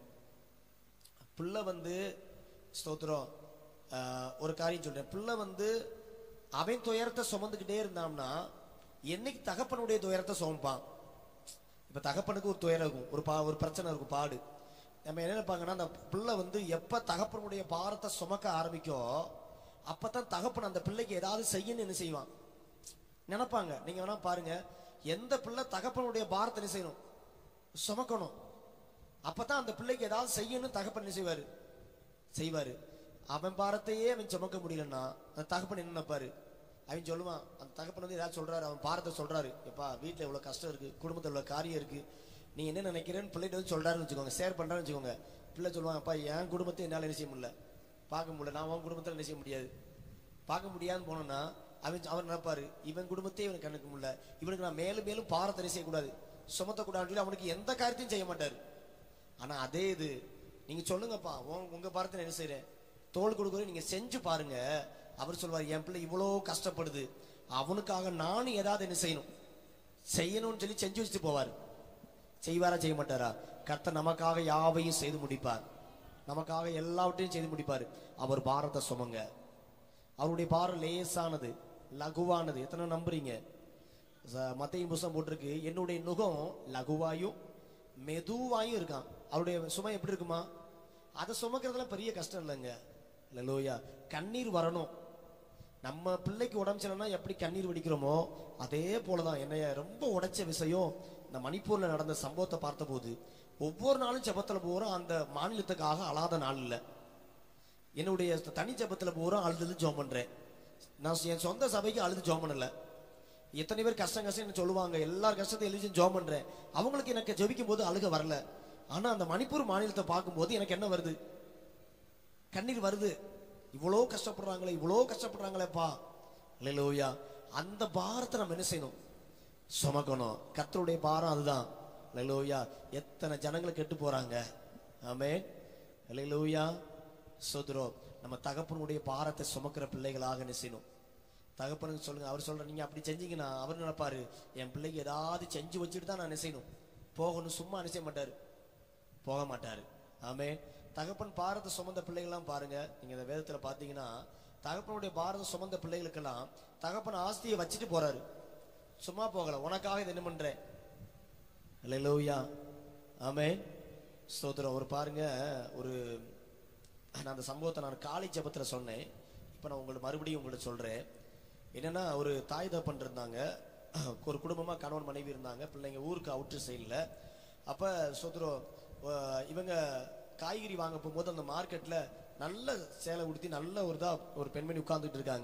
பிள்ளை வந்து ஸ்தோத்திரம் ஆஹ், ஒரு காரியம் சொல்றேன் பிள்ளை வந்து அவன் துயரத்தை சுமந்துக்கிட்டே இருந்தான்னா என்னைக்கு தகப்பனுடைய துயரத்தை சுமப்பான் இப்ப தகப்பனுக்கு ஒரு துயரம் இருக்கும் ஒரு பா ஒரு பிரச்சனை இருக்கும் பாடு நம்ம என்ன நினைப்பாங்கன்னா அந்த பிள்ளை வந்து எப்ப தகப்பனுடைய பாரத்தை சுமக்க ஆரம்பிக்கும் அப்பதான் தகப்பன் அந்த பிள்ளைக்கு ஏதாவது செய்யணும்னு என்ன செய்வான் நினைப்பாங்க நீங்க வேணா பாருங்க எந்த பிள்ளை தகப்பனுடைய பாரத்தை என்ன செய்யணும் சுமக்கணும் அப்பதான் அந்த பிள்ளைக்கு ஏதாவது செய்யணும் தகப்பன் என்ன செய்வாரு செய்வாரு அவன் பாரத்தையே அவன் சுமக்க முடியலன்னா அந்த தகப்பன் என்ன நினைப்பாரு அவன் சொல்லுவான் அந்த தகப்பன் வந்து ஏதாவது சொல்றாரு அவன் பாரத்தை சொல்றாரு எப்பா வீட்டுல இவ்வளவு கஷ்டம் இருக்கு குடும்பத்துல இவ்வளவு காரியம் இருக்கு நீ என்ன நினைக்கிறேன்னு பிள்ளைகிட்ட வந்து சொல்றாருன்னு வச்சுக்கோங்க ஷேர் பண்றான்னு வச்சுக்கோங்க பிள்ளை சொல்லுவாங்க அப்பா என் குடும்பத்தை என்னால என்ன செய்ய முடியல பார்க்க முடியல நான் உன் குடும்பத்துல என்ன செய்ய முடியாது பார்க்க முடியாதுன்னு போனோம்னா அவன் அவர் நினைப்பாரு இவன் குடும்பத்தையே இவனுக்கு கணக்கு முடியல இவனுக்கு நான் மேலும் மேலும் பாரத்தை என்ன செய்யக்கூடாது சுமத்தக்கூடாதுன்னு சொல்லி அவனுக்கு எந்த காரியத்தையும் செய்ய மாட்டாரு ஆனா அதே இது நீங்க சொல்லுங்கப்பா உன் உங்க பாரத்தை என்ன செய்றேன் தோல் கொடுக்குறது நீங்க செஞ்சு பாருங்க அவர் சொல்வார் என் பிள்ளை இவ்வளோ கஷ்டப்படுது அவனுக்காக நானும் ஏதாவது என்ன செய்யணும் செய்யணும்னு சொல்லி செஞ்சு வச்சுட்டு போவார் செய்வாரா செய்ய மாட்டாரா கர்த்தர் நமக்காக யாவையும் செய்து முடிப்பார் நமக்காக எல்லாவற்றையும் செய்து முடிப்பார் அவர் பாரத்தை சுமங்க அவருடைய பாரம் லேசானது லகுவானது எத்தனை நம்புறீங்க மத்தையும் புஸ்தகம் போட்டிருக்கு என்னுடைய நுகம் லகுவாயும் மெதுவாயும் இருக்கான் அவருடைய சுமை எப்படி இருக்குமா அதை சுமக்கிறதுலாம் பெரிய கஷ்டம் இல்லைங்க லலோயா கண்ணீர் வரணும் நம்ம பிள்ளைக்கு உடம்பு சரியில்லைன்னா எப்படி கண்ணீர் வடிக்கிறோமோ அதே போலதான் என்னைய ரொம்ப உடைச்ச விஷயம் இந்த மணிப்பூர்ல நடந்த சம்பவத்தை பார்த்தபோது ஒவ்வொரு நாளும் ஜெபத்துல போறோம் அந்த மாநிலத்துக்காக அழாத நாள் இல்லை என்னுடைய தனி ஜெபத்துல போறோம் அழுது ஜோம் பண்றேன் நான் என் சொந்த சபைக்கு அழுது ஜோம் பண்ணல எத்தனை பேர் கஷ்டம் கஷ்டம் சொல்லுவாங்க எல்லார் கஷ்டத்தையும் எழுதி ஜோம் பண்றேன் அவங்களுக்கு எனக்கு ஜெபிக்கும் போது அழுக வரல ஆனா அந்த மணிப்பூர் மாநிலத்தை பார்க்கும்போது எனக்கு என்ன வருது கண்ணீர் வருது இவ்வளோ கஷ்டப்படுறாங்களே இவ்வளோ கஷ்டப்படுறாங்களேப்பா இல்லையா அந்த பாரத்தை நம்ம என்ன செய்யணும் சுமக்கணும் கர்த்தருடைய பாரம் அதுதான் இல்லையா எத்தனை ஜனங்களை கெட்டு போறாங்க ஆமே இல்லையா சோதரோ நம்ம தகப்பனுடைய பாரத்தை சுமக்கிற பிள்ளைகளாக என்ன செய்யணும் தகப்பனுக்கு சொல்லுங்க அவர் சொல்ற நீங்க அப்படி செஞ்சீங்கன்னா அவர் நினைப்பாரு என் பிள்ளைக்கு ஏதாவது செஞ்சு வச்சுட்டு தான் நான் என்ன செய்யணும் போகணும் சும்மா என்ன செய்ய மாட்டாரு போக மாட்டாரு ஆமே தகப்பன் பாரத சுமந்த பிள்ளைகள்லாம் பாருங்க நீங்க இந்த வேதத்துல பாத்தீங்கன்னா தகப்பனுடைய பாரத சுமந்த பிள்ளைகளுக்கெல்லாம் தகப்பன் ஆஸ்தியை வச்சுட்டு போறாரு சும்மா போகல உனக்காக இதை என்ன பண்றேன் இல்லையா ஆமே ஸ்தோத்திரம் ஒரு பாருங்க ஒரு நான் அந்த சம்பவத்தை நான் காலை ஜெபத்துல சொன்னேன் இப்போ நான் உங்களுக்கு மறுபடியும் உங்களுக்கு சொல்றேன் என்னன்னா ஒரு தாய் தப்பன் இருந்தாங்க ஒரு குடும்பமா கணவன் மனைவி இருந்தாங்க பிள்ளைங்க ஊருக்கு அவுட்ரு சைடில் அப்ப சோத்ரம் இவங்க காய்கறி வாங்க போகும்போது அந்த மார்க்கெட்ல நல்ல சேலை உடுத்தி நல்ல ஒரு இதா ஒரு பெண்மணி உட்கார்ந்துட்டு இருக்காங்க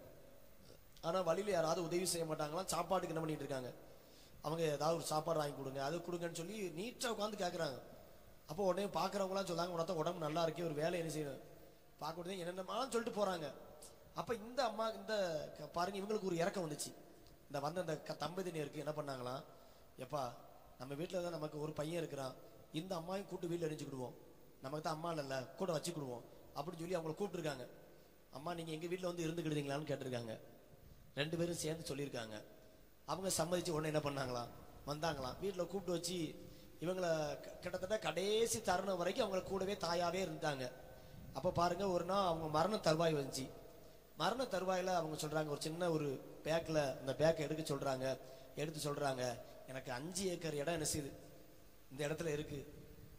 ஆனா வழியில யாராவது உதவி செய்ய மாட்டாங்களாம் சாப்பாட்டுக்கு என்ன பண்ணிட்டு இருக்காங்க அவங்க ஏதாவது ஒரு சாப்பாடு வாங்கி கொடுங்க அது கொடுங்கன்னு சொல்லி நீட்டா உட்காந்து கேக்குறாங்க அப்போ உடனே பாக்குறவங்களாம் சொல்லாங்க உனத்த உடம்பு நல்லா இருக்கே ஒரு வேலை என்ன செய்யணும் பார்க்க உடனே என்னென்னமாலும் சொல்லிட்டு போறாங்க அப்ப இந்த அம்மா இந்த க- பாருங்க இவங்களுக்கு ஒரு இறக்கம் வந்துச்சு இந்த வந்த இந்த க- தம்பதியினருக்கு என்ன பண்ணாங்களாம் எப்பா நம்ம வீட்டுல தான் நமக்கு ஒரு பையன் இருக்கிறான் இந்த அம்மாவையும் கூட்டு வீட்டுல அணிச்சுக்கிடுவோம் நமக்கு தான் அம்மா இல்லைல்ல கூட வச்சுக்கிடுவோம் அப்படின்னு சொல்லி அவங்கள கூப்பிட்டுருக்காங்க அம்மா நீங்க எங்க வீட்டுல வந்து இருந்துக்கிடுவீங்களான்னு கேட்டிருக்காங்க ரெண்டு பேரும் சேர்ந்து சொல்லியிருக்காங்க அவங்க சம்மதிச்சு உடனே என்ன பண்ணாங்களாம் வந்தாங்களாம் வீட்டுல கூப்பிட்டு வச்சு இவங்கள க- கிட்டத்தட்ட கடைசி தருணம் வரைக்கும் அவங்கள கூடவே தாயாவே இருந்தாங்க அப்ப பாருங்க ஒரு நாள் அவங்க மரண தருவாய் வந்துச்சு மரண தருவாயில அவங்க சொல்றாங்க ஒரு சின்ன ஒரு பேக்ல அந்த பேக்கை எடுக்க சொல்றாங்க எடுத்து சொல்றாங்க எனக்கு அஞ்சு ஏக்கர் இடம் என்ன செய்யுது இந்த இடத்துல இருக்கு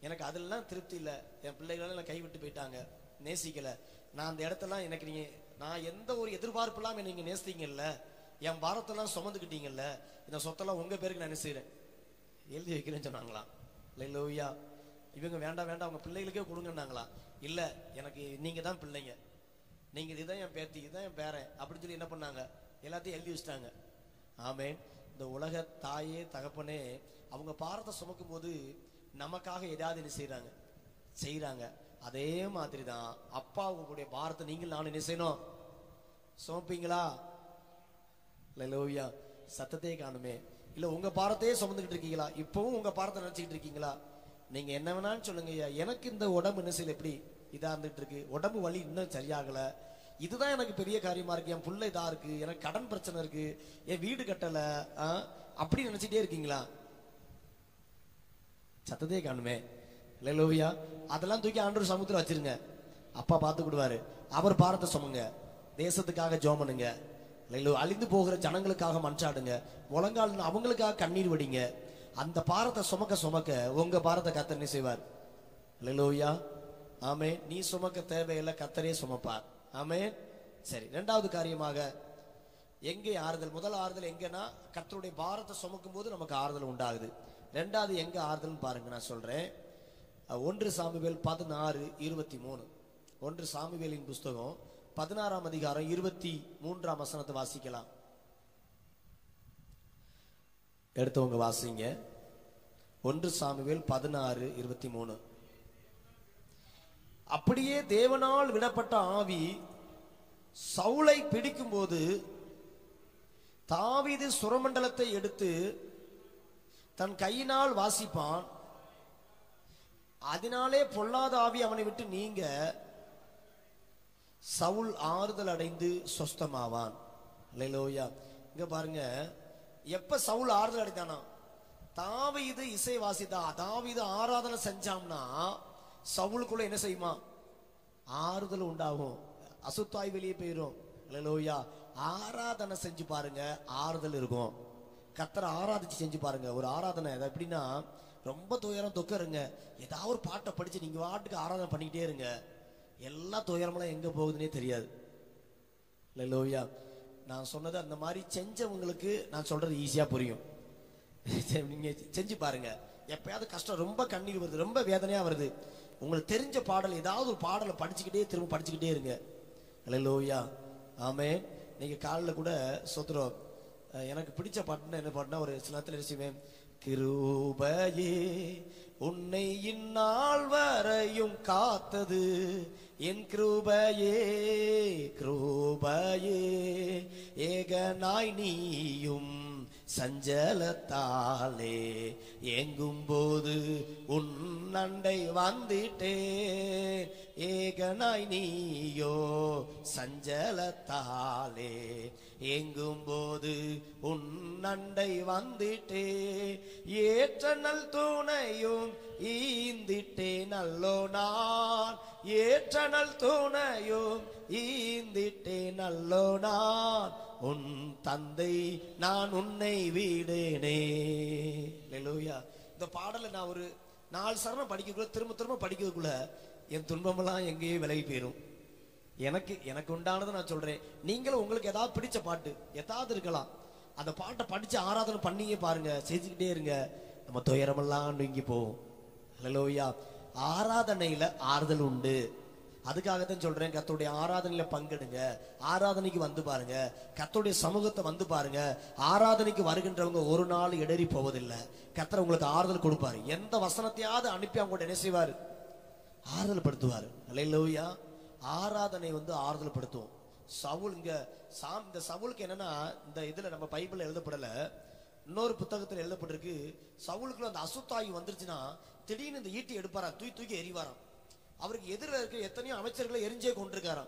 எனக்கு அதெல்லாம் திருப்தி இல்லை என் பிள்ளைகளெல்லாம் என்னை கைவிட்டு போயிட்டாங்க நேசிக்கல நான் அந்த இடத்தெல்லாம் எனக்கு நீங்க நான் எந்த ஒரு எதிர்பார்ப்பு இல்லாம நீங்க நேசித்தீங்கல்ல என் பாரத்தெல்லாம் சுமந்துக்கிட்டீங்கல்ல இந்த சொத்தெல்லாம் உங்க பேருக்கு நான் என்ன செய்றேன் எழுதி வைக்கிறேன்னு சொன்னாங்களாம் இல்லையா இவங்க வேண்டாம் வேண்டாம் அவங்க பிள்ளைகளுக்கே கொடுங்கன்னாங்களா இல்ல எனக்கு நீங்க தான் பிள்ளைங்க நீங்க இதுதான் என் பேத்தி இதுதான் என் பேரன் அப்படின்னு சொல்லி என்ன பண்ணாங்க எல்லாத்தையும் எழுதி வச்சிட்டாங்க ஆமே இந்த உலக தாயே தகப்பனே அவங்க பாரத்தை சுமக்கும் போது நமக்காக ஏதாவது என்ன செய்றாங்க செய்றாங்க அதே மாதிரி தான் அப்பா உங்களுடைய பாரத்தை நீங்கள் நானும் என்ன செய்யணும் சுமப்பீங்களா லோவியா சத்தத்தையே காணுமே இல்ல உங்க பாரத்தையே சுமந்துக்கிட்டு இருக்கீங்களா இப்பவும் உங்க பாரத்தை நினைச்சுக்கிட்டு இருக்கீங்களா நீங்க என்ன வேணாலும் சொல்லுங்க ஐயா எனக்கு இந்த உடம்பு என்ன செய்யல எப்படி இதா இருந்துட்டு இருக்கு உடம்பு வலி இன்னும் சரியாகல இதுதான் எனக்கு பெரிய காரியமா இருக்கு என் புள்ள இதா இருக்கு எனக்கு கடன் பிரச்சனை இருக்கு என் வீடு கட்டல ஆ? அப்படி நினைச்சிட்டே இருக்கீங்களா சத்தத்தையே காணுமே லோவியா அதெல்லாம் தூக்கி ஆண்டவர் சமுத்திரம் வச்சிருங்க அப்பா பார்த்துக்கிடுவாரு அவர் பாரத்தை சுமங்க தேசத்துக்காக ஜோம் பண்ணுங்க இல்லையோ அழிந்து போகிற ஜனங்களுக்காக மன்றாடுங்க முழங்கால் அவங்களுக்காக கண்ணீர் வடிங்க அந்த பாரத்தை சுமக்க சுமக்க உங்க பாரத்தை கத்தர் என்ன செய்வார் லோவியா ஆமே நீ சுமக்க தேவையில்லை கத்தரே சுமப்பார் ஆமே சரி ரெண்டாவது காரியமாக எங்கே ஆறுதல் முதல் ஆறுதல் எங்கன்னா கர்த்தருடைய பாரத்தை சுமக்கும் போது நமக்கு ஆறுதல் உண்டாகுது ரெண்டாவது எங்க ஆறுதல்னு பாருங்க நான் சொல்றேன் அஹ், ஒன்று சாமுவேல் பதினாறு இருபத்தி மூணு ஒன்று சாமுவேலின் புஸ்தகம் பதினாறாம் அதிகாரம் இருபத்தி மூன்றாம் வசனத்தை வாசிக்கலாம் எடுத்தவங்க வாசிங்க ஒன்று சாமுவேல் பதினாறு இருபத்தி மூணு அப்படியே தேவனால் விடப்பட்ட ஆவி சவுளை பிடிக்கும்போது தாவீது சுரமண்டலத்தை எடுத்து தன் கையினால் வாசிப்பான் அதனாலே பொல்லாத ஆவி அவனை விட்டு நீங்க சவுல் ஆறுதல் அடைந்து சொஸ்தமாவான் லோயா இங்க பாருங்க எப்ப சவுல் ஆறுதல் அடைந்தானா தாவீது இசை வாசித்தா தாவீது ஆராதனை செஞ்சாம்னா சவுலுக்குள்ள என்ன செய்யுமா ஆறுதல் உண்டாகும் அசுத்தாய் வெளியே போயிரும் லோயா ஆராதனை செஞ்சு பாருங்க ஆறுதல் இருக்கும் கத்தரை ஆராதிச்சு செஞ்சு பாருங்க ஒரு ஆராதனை அது எப்படின்னா ரொம்ப துயரம் துக்கருங்க ஏதாவது ஒரு பாட்டை படிச்சு நீங்க வாட்டுக்கு ஆராதனை பண்ணிக்கிட்டே இருங்க எல்லா துயரமெல்லாம் எங்க போகுதுன்னே தெரியாது லோயா நான் சொன்னது அந்த மாதிரி செஞ்சவங்களுக்கு நான் சொல்றது ஈஸியா புரியும் சரி, நீங்க செஞ்சு பாருங்க எப்பயாவது கஷ்டம் ரொம்ப கண்ணீர் வருது ரொம்ப வேதனையா வருது உங்களுக்கு தெரிஞ்ச பாடல் ஏதாவது ஒரு பாடலை படிச்சுக்கிட்டே திரும்ப படிச்சுக்கிட்டே இருங்க லோயா ஆமே நீங்க காலில் கூட சொத்துறோம் அஹ் எனக்கு பிடிச்ச பாட்டுன்னா என்ன பாட்டுனா ஒரு சில நேரத்தில் என்ன செய்வேன் கிருபையே உன்னை இந்நாள் வரையும் காத்தது என் கிருபையே கிருபையே ஏகனாய் நீயும் சஞ்சலத்தாலே எங்கும் போது உன் அண்டை வந்திட்டே ஏகனாய் நீயோ சஞ்சலத்தாலே எங்கும் போது உன் அண்டை வந்திட்டே ஏற்ற நல் துணையும் ஈந்திட்டே நல்லோ நான் ஏற்ற நல் துணையும் ஈந்திட்டே நல்லோ நான் உன் தந்தை நான் உன்னை வீடேனே லூயா இந்த பாடலை நான் ஒரு நாலு சரணம் படிக்கக்குள்ள திரும்ப திரும்ப படிக்கிறதுக்குள்ள என் துன்பமெல்லாம் எங்கேயோ விலகி போயிரும் எனக்கு எனக்கு உண்டானதை நான் சொல்றேன் நீங்களும் உங்களுக்கு ஏதாவது பிடிச்ச பாட்டு ஏதாவது இருக்கலாம் அந்த பாட்டை படிச்சு ஆராதனை பண்ணியே பாருங்க செஞ்சுக்கிட்டே இருங்க நம்ம துயரமெல்லாம் நீங்கி போவோம் ஹலோயா ஆராதனையில ஆறுதல் உண்டு அதுக்காகத்தான் சொல்றேன் கத்தோடைய ஆராதனையில பங்கெடுங்க ஆராதனைக்கு வந்து பாருங்க கத்தோடைய சமூகத்தை வந்து பாருங்க ஆராதனைக்கு வருகின்றவங்க ஒரு நாள் இடறி போவதில்லை கத்தர் உங்களுக்கு ஆறுதல் கொடுப்பாரு எந்த வசனத்தையாவது அனுப்பி அவங்க என்ன செய்வாரு ஆறுதல் படுத்துவார் அல்லையா ஆராதனை வந்து ஆறுதல் படுத்தும் சவுல் இங்க சாம் இந்த சவுலுக்கு என்னன்னா இந்த இதுல நம்ம பைபிள்ல எழுதப்படல இன்னொரு புத்தகத்துல எழுதப்பட்டிருக்கு சவுலுக்குள்ள அந்த அசுத்தாயி வந்துருச்சுன்னா திடீர்னு இந்த ஈட்டி எடுப்பாரா தூக்கி தூக்கி எறிவாராம் அவருக்கு எதிரில் இருக்க எத்தனையோ அமைச்சர்களை எரிஞ்சே கொண்டிருக்காராம்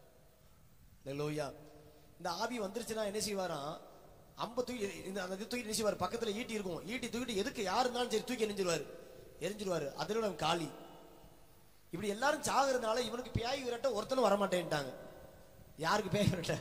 லோயா இந்த ஆவி வந்துருச்சுன்னா என்ன செய்வாராம் அம்ப தூக்கி இந்த அந்த இது தூக்கி என்ன செய்வார் பக்கத்துல ஈட்டி இருக்கும் ஈட்டி தூக்கிட்டு எதுக்கு யாரு இருந்தாலும் சரி தூக்கி எரிஞ்சிருவாரு எரிஞ்சிருவாரு அதோட அவன் காளி இப்படி எல்லாரும் சாகுறதுனால இவனுக்கு பேய் விரட்ட ஒருத்தனும் வரமாட்டேன்ட்டாங்க யாருக்கு பேய் விரட்ட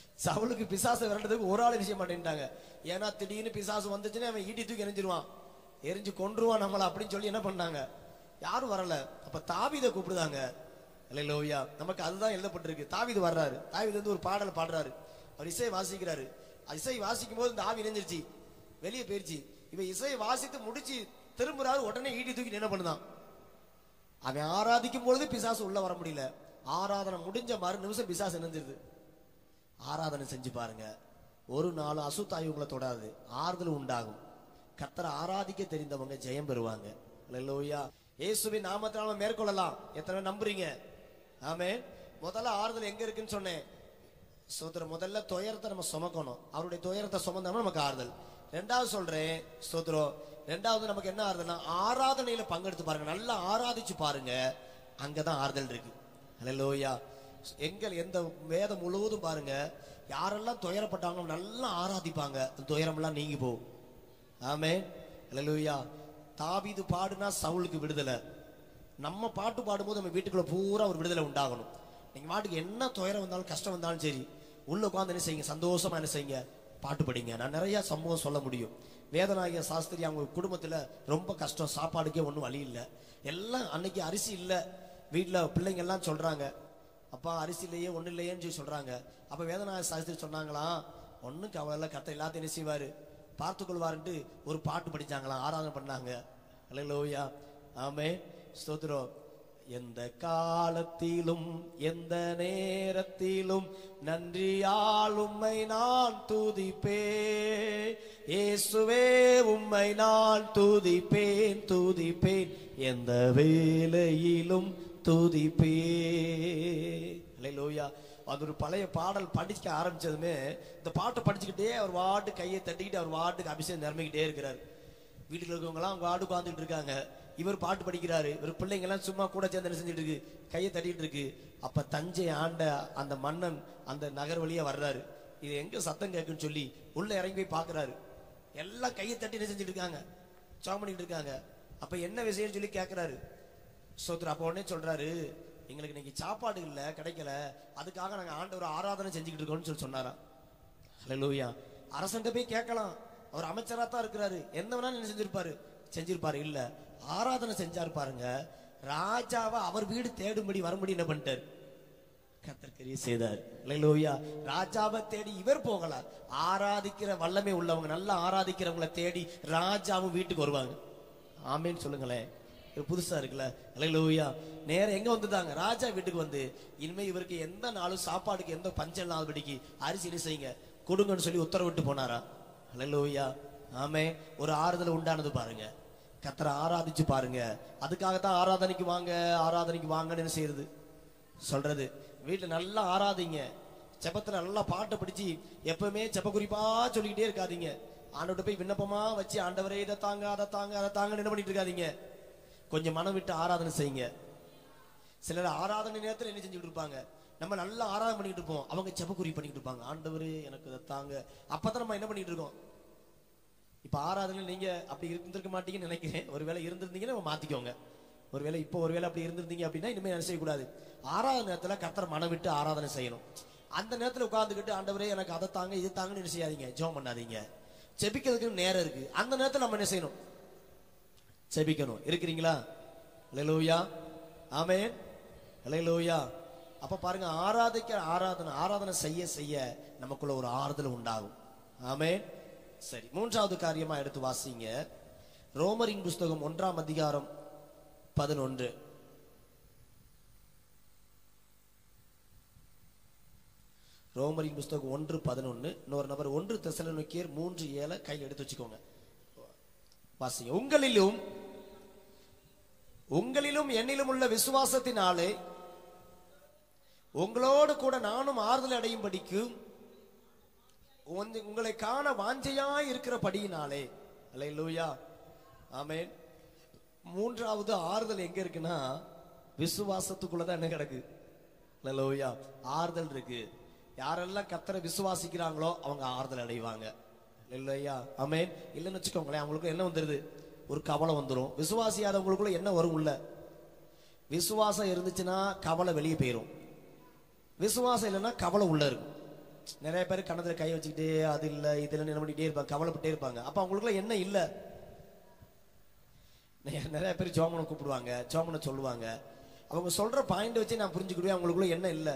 சவுலுக்கு பிசாசை விரட்டதுக்கு ஒரு ஆள் நிச்சய மாட்டேன்ட்டாங்க ஏன்னா திடீர்னு பிசாசு வந்துச்சுன்னா அவன் ஈட்டி தூக்கி எரிஞ்சிருவான் எரிஞ்சு கொன்றுவான் நம்மள அப்படின்னு சொல்லி என்ன பண்ணாங்க யாரும் வரல அப்ப தாவீதை கூப்பிடுதாங்க அல்லேலூயா நமக்கு அதுதான் எழுதப்பட்டிருக்கு தாவீது வர்றாரு தாவீது வந்து ஒரு பாடல் பாடுறாரு அவர் இசையை வாசிக்கிறாரு இசை வாசிக்கும் போது இந்த ஆவி இணைஞ்சிருச்சு வெளியே போயிருச்சு இவன் இசையை வாசித்து முடிச்சு திரும்புறாரு உடனே ஈட்டி தூக்கி என்ன பண்ணுதான் அவன் ஆராதிக்கும் பொழுது பிசாசு உள்ள வர முடியல ஆராதனை முடிஞ்ச மறு நிமிஷம் பிசாசு இணைஞ்சிருது ஆராதனை செஞ்சு பாருங்க ஒரு நாள் அசுத்தாய் உங்களை தொடாது ஆறுதல் உண்டாகும் கர்த்தரை ஆராதிக்க தெரிந்தவங்க ஜெயம் பெறுவாங்க அல்லேலூயா இயேசுவின் நாமத்தினால மேற்கொள்ளலாம் எத்தனை பேர் நம்புறீங்க ஆமே முதல்ல ஆறுதல் எங்க இருக்குன்னு சொன்னேன் சோதரம் முதல்ல துயரத்தை நம்ம சுமக்கணும் அவருடைய துயரத்தை சுமந்தோம்னா நமக்கு ஆறுதல் ரெண்டாவது சொல்றேன் சோதரம் ரெண்டாவது நமக்கு என்ன ஆறுதல்னா ஆராதனையில பங்கெடுத்து பாருங்க நல்லா ஆராதிச்சு பாருங்க அங்கதான் ஆறுதல் இருக்கு அல்லேலூயா எங்கள் எந்த வேதம் முழுவதும் பாருங்க யாரெல்லாம் துயரப்பட்டாங்களோ நல்லா ஆராதிப்பாங்க அந்த துயரம்லாம் நீங்கி போகும் ஆமே அல்லேலூயா தாவீது பாடுனா சவுலுக்கு விடுதலை நம்ம பாட்டு பாடும்போது நம்ம வீட்டுக்குள்ள பூரா ஒரு விடுதலை உண்டாகணும் நீங்க பாட்டுக்கு என்ன துயரம் வந்தாலும் கஷ்டம் வந்தாலும் சரி உள்ள உட்காந்து என்ன செய்யுங்க சந்தோஷமா என்ன செய்யுங்க பாட்டு படிங்க நான் நிறைய சம்பவம் சொல்ல முடியும் வேதநாயக சாஸ்திரி அவங்க குடும்பத்துல ரொம்ப கஷ்டம் சாப்பாடுக்கே ஒன்றும் வழி இல்லை எல்லாம் அன்னைக்கு அரிசி இல்லை வீட்டில் பிள்ளைங்க எல்லாம் சொல்றாங்க அப்பா அரிசி இல்லையே ஒன்றும் இல்லையேன்னு சொல்லி சொல்றாங்க அப்ப வேதநாயக சாஸ்திரி சொன்னாங்களாம் ஒன்றும் கவலை கத்த எல்லாத்தையும் என்ன செய்வாரு பார்த்து கொள்வாருன்ட்டு ஒரு பாட்டு படிச்சாங்களாம் ஆராதனை பண்ணாங்க அல்லேலூயா ஆமே ஸ்தோத்திரம் எந்த காலத்திலும் எந்த நேரத்திலும் நன்றியால் உம்மை நான் துதிப்பே இயேசுவே உம்மை நான் துதிப்பேன் துதிப்பேன் எந்த வேலையிலும் துதிப்பே அல்லேலூயா அது ஒரு பழைய பாடல் படிக்க ஆரம்பிச்சதுமே இந்த பாட்டை படிச்சுக்கிட்டே அவர் வாட்டு கையை தட்டிக்கிட்டு அவர் வாட்டுக்கு அபிஷேகம் நிரம்பிக்கிட்டே இருக்கிறார் வீட்டுல இருக்கவங்க எல்லாம் அவங்க ஆடு உட்காந்துட்டு இருக்காங்க இவர் பாட்டு படிக்கிறாரு இவர் பிள்ளைங்க எல்லாம் சும்மா கூட சேர்ந்து என்ன செஞ்சுட்டு இருக்கு கையை தட்டிட்டு இருக்கு அப்ப தஞ்சை ஆண்ட அந்த மன்னன் அந்த நகர் வழியா வர்றாரு இது எங்க சத்தம் கேக்குன்னு சொல்லி உள்ள இறங்கி போய் பாக்குறாரு எல்லாம் கையை தட்டி என்ன செஞ்சுட்டு இருக்காங்க சோம் பண்ணிட்டு இருக்காங்க அப்ப என்ன விஷயம்னு சொல்லி கேக்குறாரு சோத்ரா அப்ப உடனே சொல்றாரு எங்களுக்கு இன்னைக்கு சாப்பாடு இல்ல கிடைக்கல அதுக்காக நாங்க ஆண்டவர் ஆராதனை செஞ்சுக்கிட்டு இருக்கோம்னு சொல்லி சொன்னாராம் ஹalleluya அரசன்ட்ட போய் கேட்கலாம் அவர் அமைச்சரா தான் இருக்கிறாரு என்ன வேணாலும் என்ன செஞ்சிருப்பாரு செஞ்சிருப்பாரு இல்ல ஆராதனை செஞ்சாரு பாருங்க ராஜாவை அவர் வீடு தேடும்படி வரும்படி என்ன பண்ணிட்டாரு கத்தற்கரிய செய்தார் ஹalleluya ராஜாவை தேடி இவர் போகல ஆராதிக்கிற வல்லமை உள்ளவங்க நல்லா ஆராதிக்கிறவங்கள தேடி ராஜாவும் வீட்டுக்கு வருவாங்க ஆமேன்னு சொல்லுங்களேன் இது புதுசா இருக்குல்ல ஹalleluya நேரம் எங்க வந்துட்டாங்க ராஜா வீட்டுக்கு வந்து இனிமே இவருக்கு எந்த நாளும் சாப்பாடுக்கு எந்த பஞ்சம் நாள் படிக்கு அரிசி என்ன செய்யுங்க கொடுங்கன்னு சொல்லி உத்தரவிட்டு போனாரா ஹalleluya ஆமே ஒரு ஆறுதல் உண்டானது பாருங்க கத்தரை ஆராதிச்சு பாருங்க அதுக்காகத்தான் ஆராதனைக்கு வாங்க ஆராதனைக்கு வாங்கன்னு என்ன செய்யறது சொல்றது வீட்டுல நல்லா ஆராதிங்க ஜெபத்துல நல்லா பாட்டை பிடிச்சு எப்பவுமே ஜெப குறிப்பா சொல்லிக்கிட்டே இருக்காதீங்க ஆண்டவர்கிட்ட போய் விண்ணப்பமா வச்சு ஆண்டவரே இதை தாங்க அதை தாங்க அதை தாங்கன்னு என்ன பண்ணிட்டு இருக்காதீங்க கொஞ்சம் மனம் விட்டு ஆராதனை செய்யுங்க சிலர் ஆராதனை நேரத்துல என்ன செஞ்சுட்டு இருப்பாங்க நம்ம நல்லா ஆராதனை பண்ணிட்டு இருப்போம் அவங்க ஜெப குறி பண்ணிட்டு இருப்பாங்க ஆண்டவரே எனக்கு இதை தாங்க அப்பதான் நம்ம என்ன பண்ணிட்டு இருக்கோம் இப்ப ஆராதனை நீங்க அப்படி இருந்திருக்க மாட்டீங்கன்னு நினைக்கிறேன் ஒருவேளை இருந்திருந்தீங்கன்னா நம்ம மாத்திக்கோங்க ஒருவேளை இப்போ ஒருவேளை அப்படி இருந்திருந்தீங்க அப்படின்னா இனிமே என்ன செய்யக்கூடாது ஆராதனை நேரத்துல கர்த்தர் மனம் விட்டு ஆராதனை செய்யணும் அந்த நேரத்துல உட்கார்ந்துக்கிட்டு ஆண்டவரே எனக்கு அதை தாங்க இது தாங்கன்னு என்ன செய்யாதீங்க ஜெபம் பண்ணாதீங்க ஜெபிக்கிறதுக்கு நேரம் இருக்கு அந்த நேரத்துல நம்ம என்ன செய்யணும் ஜெபிக்கணும் இருக்கிறீங்களா ஹalleluya ஆமென் ஹalleluya அப்ப பாருங்க ஆராதிக்க ஆராதனை ஆராதனை செய்ய செய்ய நமக்குள்ள ஒரு ஆறுதல் உண்டாகும் ஆமென் சரி மூன்றாவது காரியமா எடுத்து வாசிங்க ரோமரின் புஸ்தகம் ஒன்றாம் அதிகாரம் பதினொன்று ரோமரின் புஸ்தகம் ஒன்று பதினொன்னு இன்னொரு நபர் ஒன்று தெசலோனிக்கேயர் மூன்று ஏழை கையில் எடுத்து வச்சுக்கோங்க வாசிங்க உங்களிலும் உங்களிலும் என்னிலும் உள்ள விசுவாசத்தினாலே உங்களோடு கூட நானும் ஆறுதல் அடையும்படிக்கு உங்க- உங்களை காண வாஞ்சையாய் இருக்கிறபடியினாலே அல்லேலூயா ஆமென் மூன்றாவது ஆறுதல் எங்க இருக்குன்னா விசுவாசத்துக்குள்ளதான் என்ன கிடக்கு அல்லேலூயா ஆறுதல் இருக்கு யாரெல்லாம் கத்தரை விசுவாசிக்கிறாங்களோ அவங்க ஆறுதல் அடைவாங்க இல்லையா ஆமென் இல்லைன்னு வச்சுக்கோங்களேன் அவங்களுக்கு என்ன வந்துருது ஒரு கவலை வந்துடும் விசுவாசியாதவங்களுக்குள்ள என்ன வரும் உள்ள விசுவாசம் இருந்துச்சுன்னா கவலை வெளியே போயிரும் விசுவாசம் இல்லைன்னா கவலை உள்ள இருக்கும் நிறைய பேர் கணத்துல கை வச்சுக்கிட்டே அது இல்ல இது இல்லைன்னு என்ன பண்ணிட்டே இருப்பாங்க கவலைப்பட்டே இருப்பாங்க அப்ப அவங்களுக்குள்ள என்ன இல்ல நெ- நிறைய பேர் ஜோமனை கூப்பிடுவாங்க ஜோமனை சொல்லுவாங்க அவங்க சொல்ற பாயிண்ட் வச்சு நான் புரிஞ்சுக்கிடுவேன் அவங்களுக்குள்ள என்ன இல்லை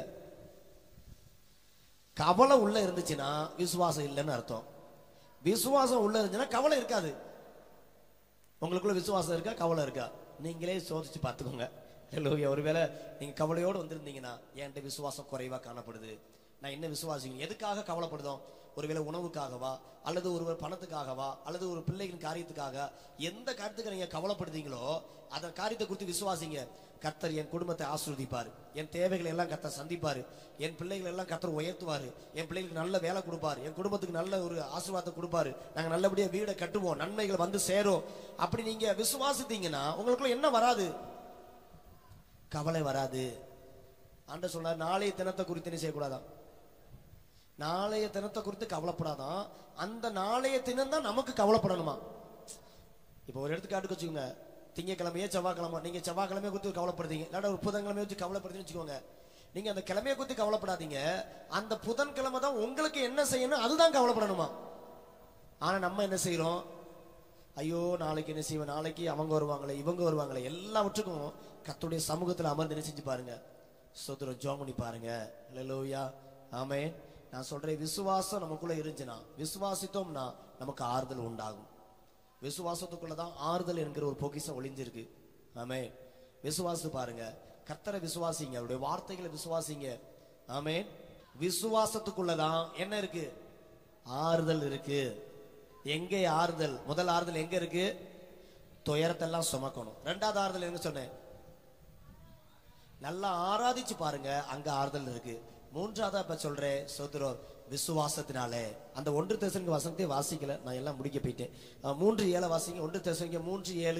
கவலை உள்ள இருந்துச்சுன்னா விசுவாசம் இல்லைன்னு அர்த்தம் விசுவாசம் உள்ள இருந்துச்சுன்னா கவலை இருக்காது உங்களுக்குள்ள விசுவாசம் இருக்கா கவலை இருக்கா நீங்களே சோதிச்சு பார்த்துக்கோங்க ஹலோயா ஒருவேளை நீங்க கவலையோடு வந்திருந்தீங்கன்னா என்கிட்ட விசுவாசம் குறைவா காணப்படுது நான் என்ன விசுவாசிங்க எதுக்காக கவலைப்படுதோம் ஒருவேளை உணவுக்காகவா அல்லது ஒரு பணத்துக்காகவா அல்லது ஒரு பிள்ளைகளின் காரியத்துக்காக எந்த காரியத்துக்கு நீங்க கவலைப்படுறீங்களோ அந்த காரியத்தை குறித்து விசுவாசிங்க கர்த்தர் என் குடும்பத்தை ஆசீர்வதிப்பார் என் தேவைகளை எல்லாம் கர்த்தர் சந்திப்பார் என் பிள்ளைகளை எல்லாம் கர்த்தர் உயர்த்துவார் என் பிள்ளைகளுக்கு நல்ல வேலை கொடுப்பார் என் குடும்பத்துக்கு நல்ல ஒரு ஆசீர்வாதத்தை கொடுப்பாரு நாங்க நல்லபடியா வீடை கட்டுவோம் நன்மைகள் வந்து சேரும் அப்படி நீங்க விசுவாசித்தீங்கன்னா உங்களுக்குள்ள என்ன வராது கவலை வராது ஆண்ட சொன்னார் நாளைய தினத்தை குறித்து என்ன செய்யக்கூடாதான் நாளைய தினத்தை குறித்து கவலைப்படாதான் அந்த நாளைய தினம் தான் நமக்கு கவலைப்படணுமா இப்போ ஒரு எடுத்துக்காட்டுக்கு வச்சுக்கோங்க திங்கக்கிழமையே செவ்வாய்க்கிழமை நீங்க செவ்வாய்க்கிழமையை குறித்து கவலைப்படுறீங்க இல்லாட்டா ஒரு புதன்கிழமையை வச்சு கவலைப்படுறீங்கன்னு வச்சுக்கோங்க நீங்க அந்த கிழமையை குறித்து கவலைப்படாதீங்க அந்த புதன்கிழமை தான் உங்களுக்கு என்ன செய்யணும் அதுதான் கவலைப்படணுமா ஆனா நம்ம என்ன செய்றோம் ஐயோ நாளைக்கு என்ன செய்வோம் நாளைக்கு அவங்க வருவாங்களே இவங்க வருவாங்களே எல்லாவற்றுக்கும் கர்த்தருடைய சமூகத்துல அமர்ந்து என்ன செஞ்சு பாருங்க சோதரம் ஜோம் பண்ணி பாருங்க லோயா ஆமே நான் சொல்றேன் விசுவாசம் நமக்குள்ள இருந்துச்சுன்னா விசுவாசித்தோம்னா நமக்கு ஆறுதல் உண்டாகும் விசுவாசத்துக்குள்ள தான் ஆறுதல் என்கிற ஒரு பொக்கிஷம் ஒளிஞ்சிருக்கு ஆமே விசுவாசத்து பாருங்க கர்த்தரை விசுவாசிங்க அவருடைய வார்த்தைகளை விசுவாசிங்க ஆமே விசுவாசத்துக்குள்ளதான் என்ன இருக்கு ஆறுதல் இருக்கு எங்கே ஆறுதல் முதல் ஆறுதல் எங்க இருக்கு துயரத்தெல்லாம் சுமக்கணும் ரெண்டாவது ஆறுதல் எங்க சொன்னேன் நல்லா ஆராதிச்சு பாருங்க அங்க ஆறுதல் இருக்கு மூன்றாவதா இப்ப சொல்றேன் சோதரர் விசுவாசத்தினாலே அந்த ஒன்று தேசங்க வசனத்தை வாசிக்கல நான் எல்லாம் முடிக்க போயிட்டேன் அஹ், மூன்று ஏழை வாசிங்க ஒன்று தேசங்க மூன்று ஏழு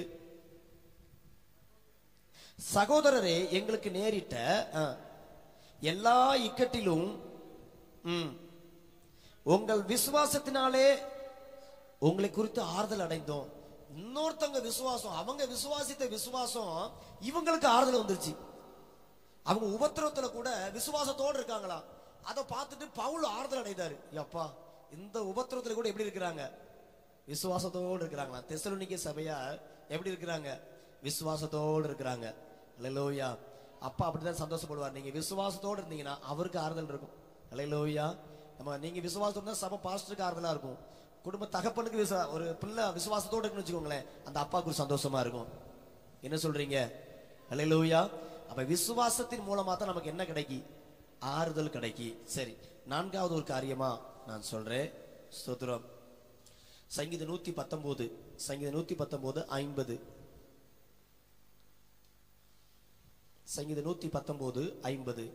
சகோதரரே எங்களுக்கு நேரிட்ட அஹ், எல்லா இக்கட்டிலும் ம், உங்கள் விசுவாசத்தினாலே உங்களை குறித்து ஆறுதல் அடைந்தோம் இன்னொருத்தவங்க விசுவாசம் அவங்க விசுவாசித்த விசுவாசம் இவங்களுக்கு ஆறுதல் வந்துருச்சு அவங்க உபத்திரவத்துல கூட விசுவாசத்தோடு இருக்காங்களா அதை பார்த்துட்டு பவுல் ஆறுதல் அடைந்தாரு அப்பா இந்த உபத்திரவத்துல கூட எப்படி இருக்கிறாங்க விசுவாசத்தோடு இருக்கிறாங்களா தெசலோனிக்க சபையா எப்படி இருக்கிறாங்க விசுவாசத்தோடு இருக்கிறாங்க அல்லேலூயா அப்பா அப்படிதான் சந்தோஷப்படுவார் நீங்க விசுவாசத்தோடு இருந்தீங்கன்னா அவருக்கு ஆறுதல் இருக்கும் அல்லேலூயா நம்ம நீங்க விசுவாசத்தோட இருந்தா சபை பாஸ்டருக்கு ஆறுதலா இருக்கும் குடும்ப தகப்பனுக்கு விசுவா ஒரு பிள்ளை விசுவாசத்தோடு இருக்குன்னு வச்சுக்கோங்களேன் அந்த அப்பாவுக்கு ஒரு சந்தோஷமா இருக்கும் என்ன சொல்றீங்க அல்லேலூயா அப்ப விசுவாசத்தின் மூலமா தான் நமக்கு என்ன கிடைக்கி ஆறுதல் கிடைக்கி சரி நான்காவது ஒரு காரியமா நான் சொல்றேன் ஸ்தோத்திரம் சங்கீத நூத்தி பத்தொன்பது சங்கீத நூத்தி பத்தொன்பது ஐம்பது சங்கீத நூத்தி பத்தொன்பது ஐம்பது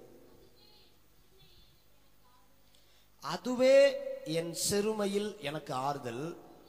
அதுவே என் சிறுமையில் எனக்கு ஆறுதல்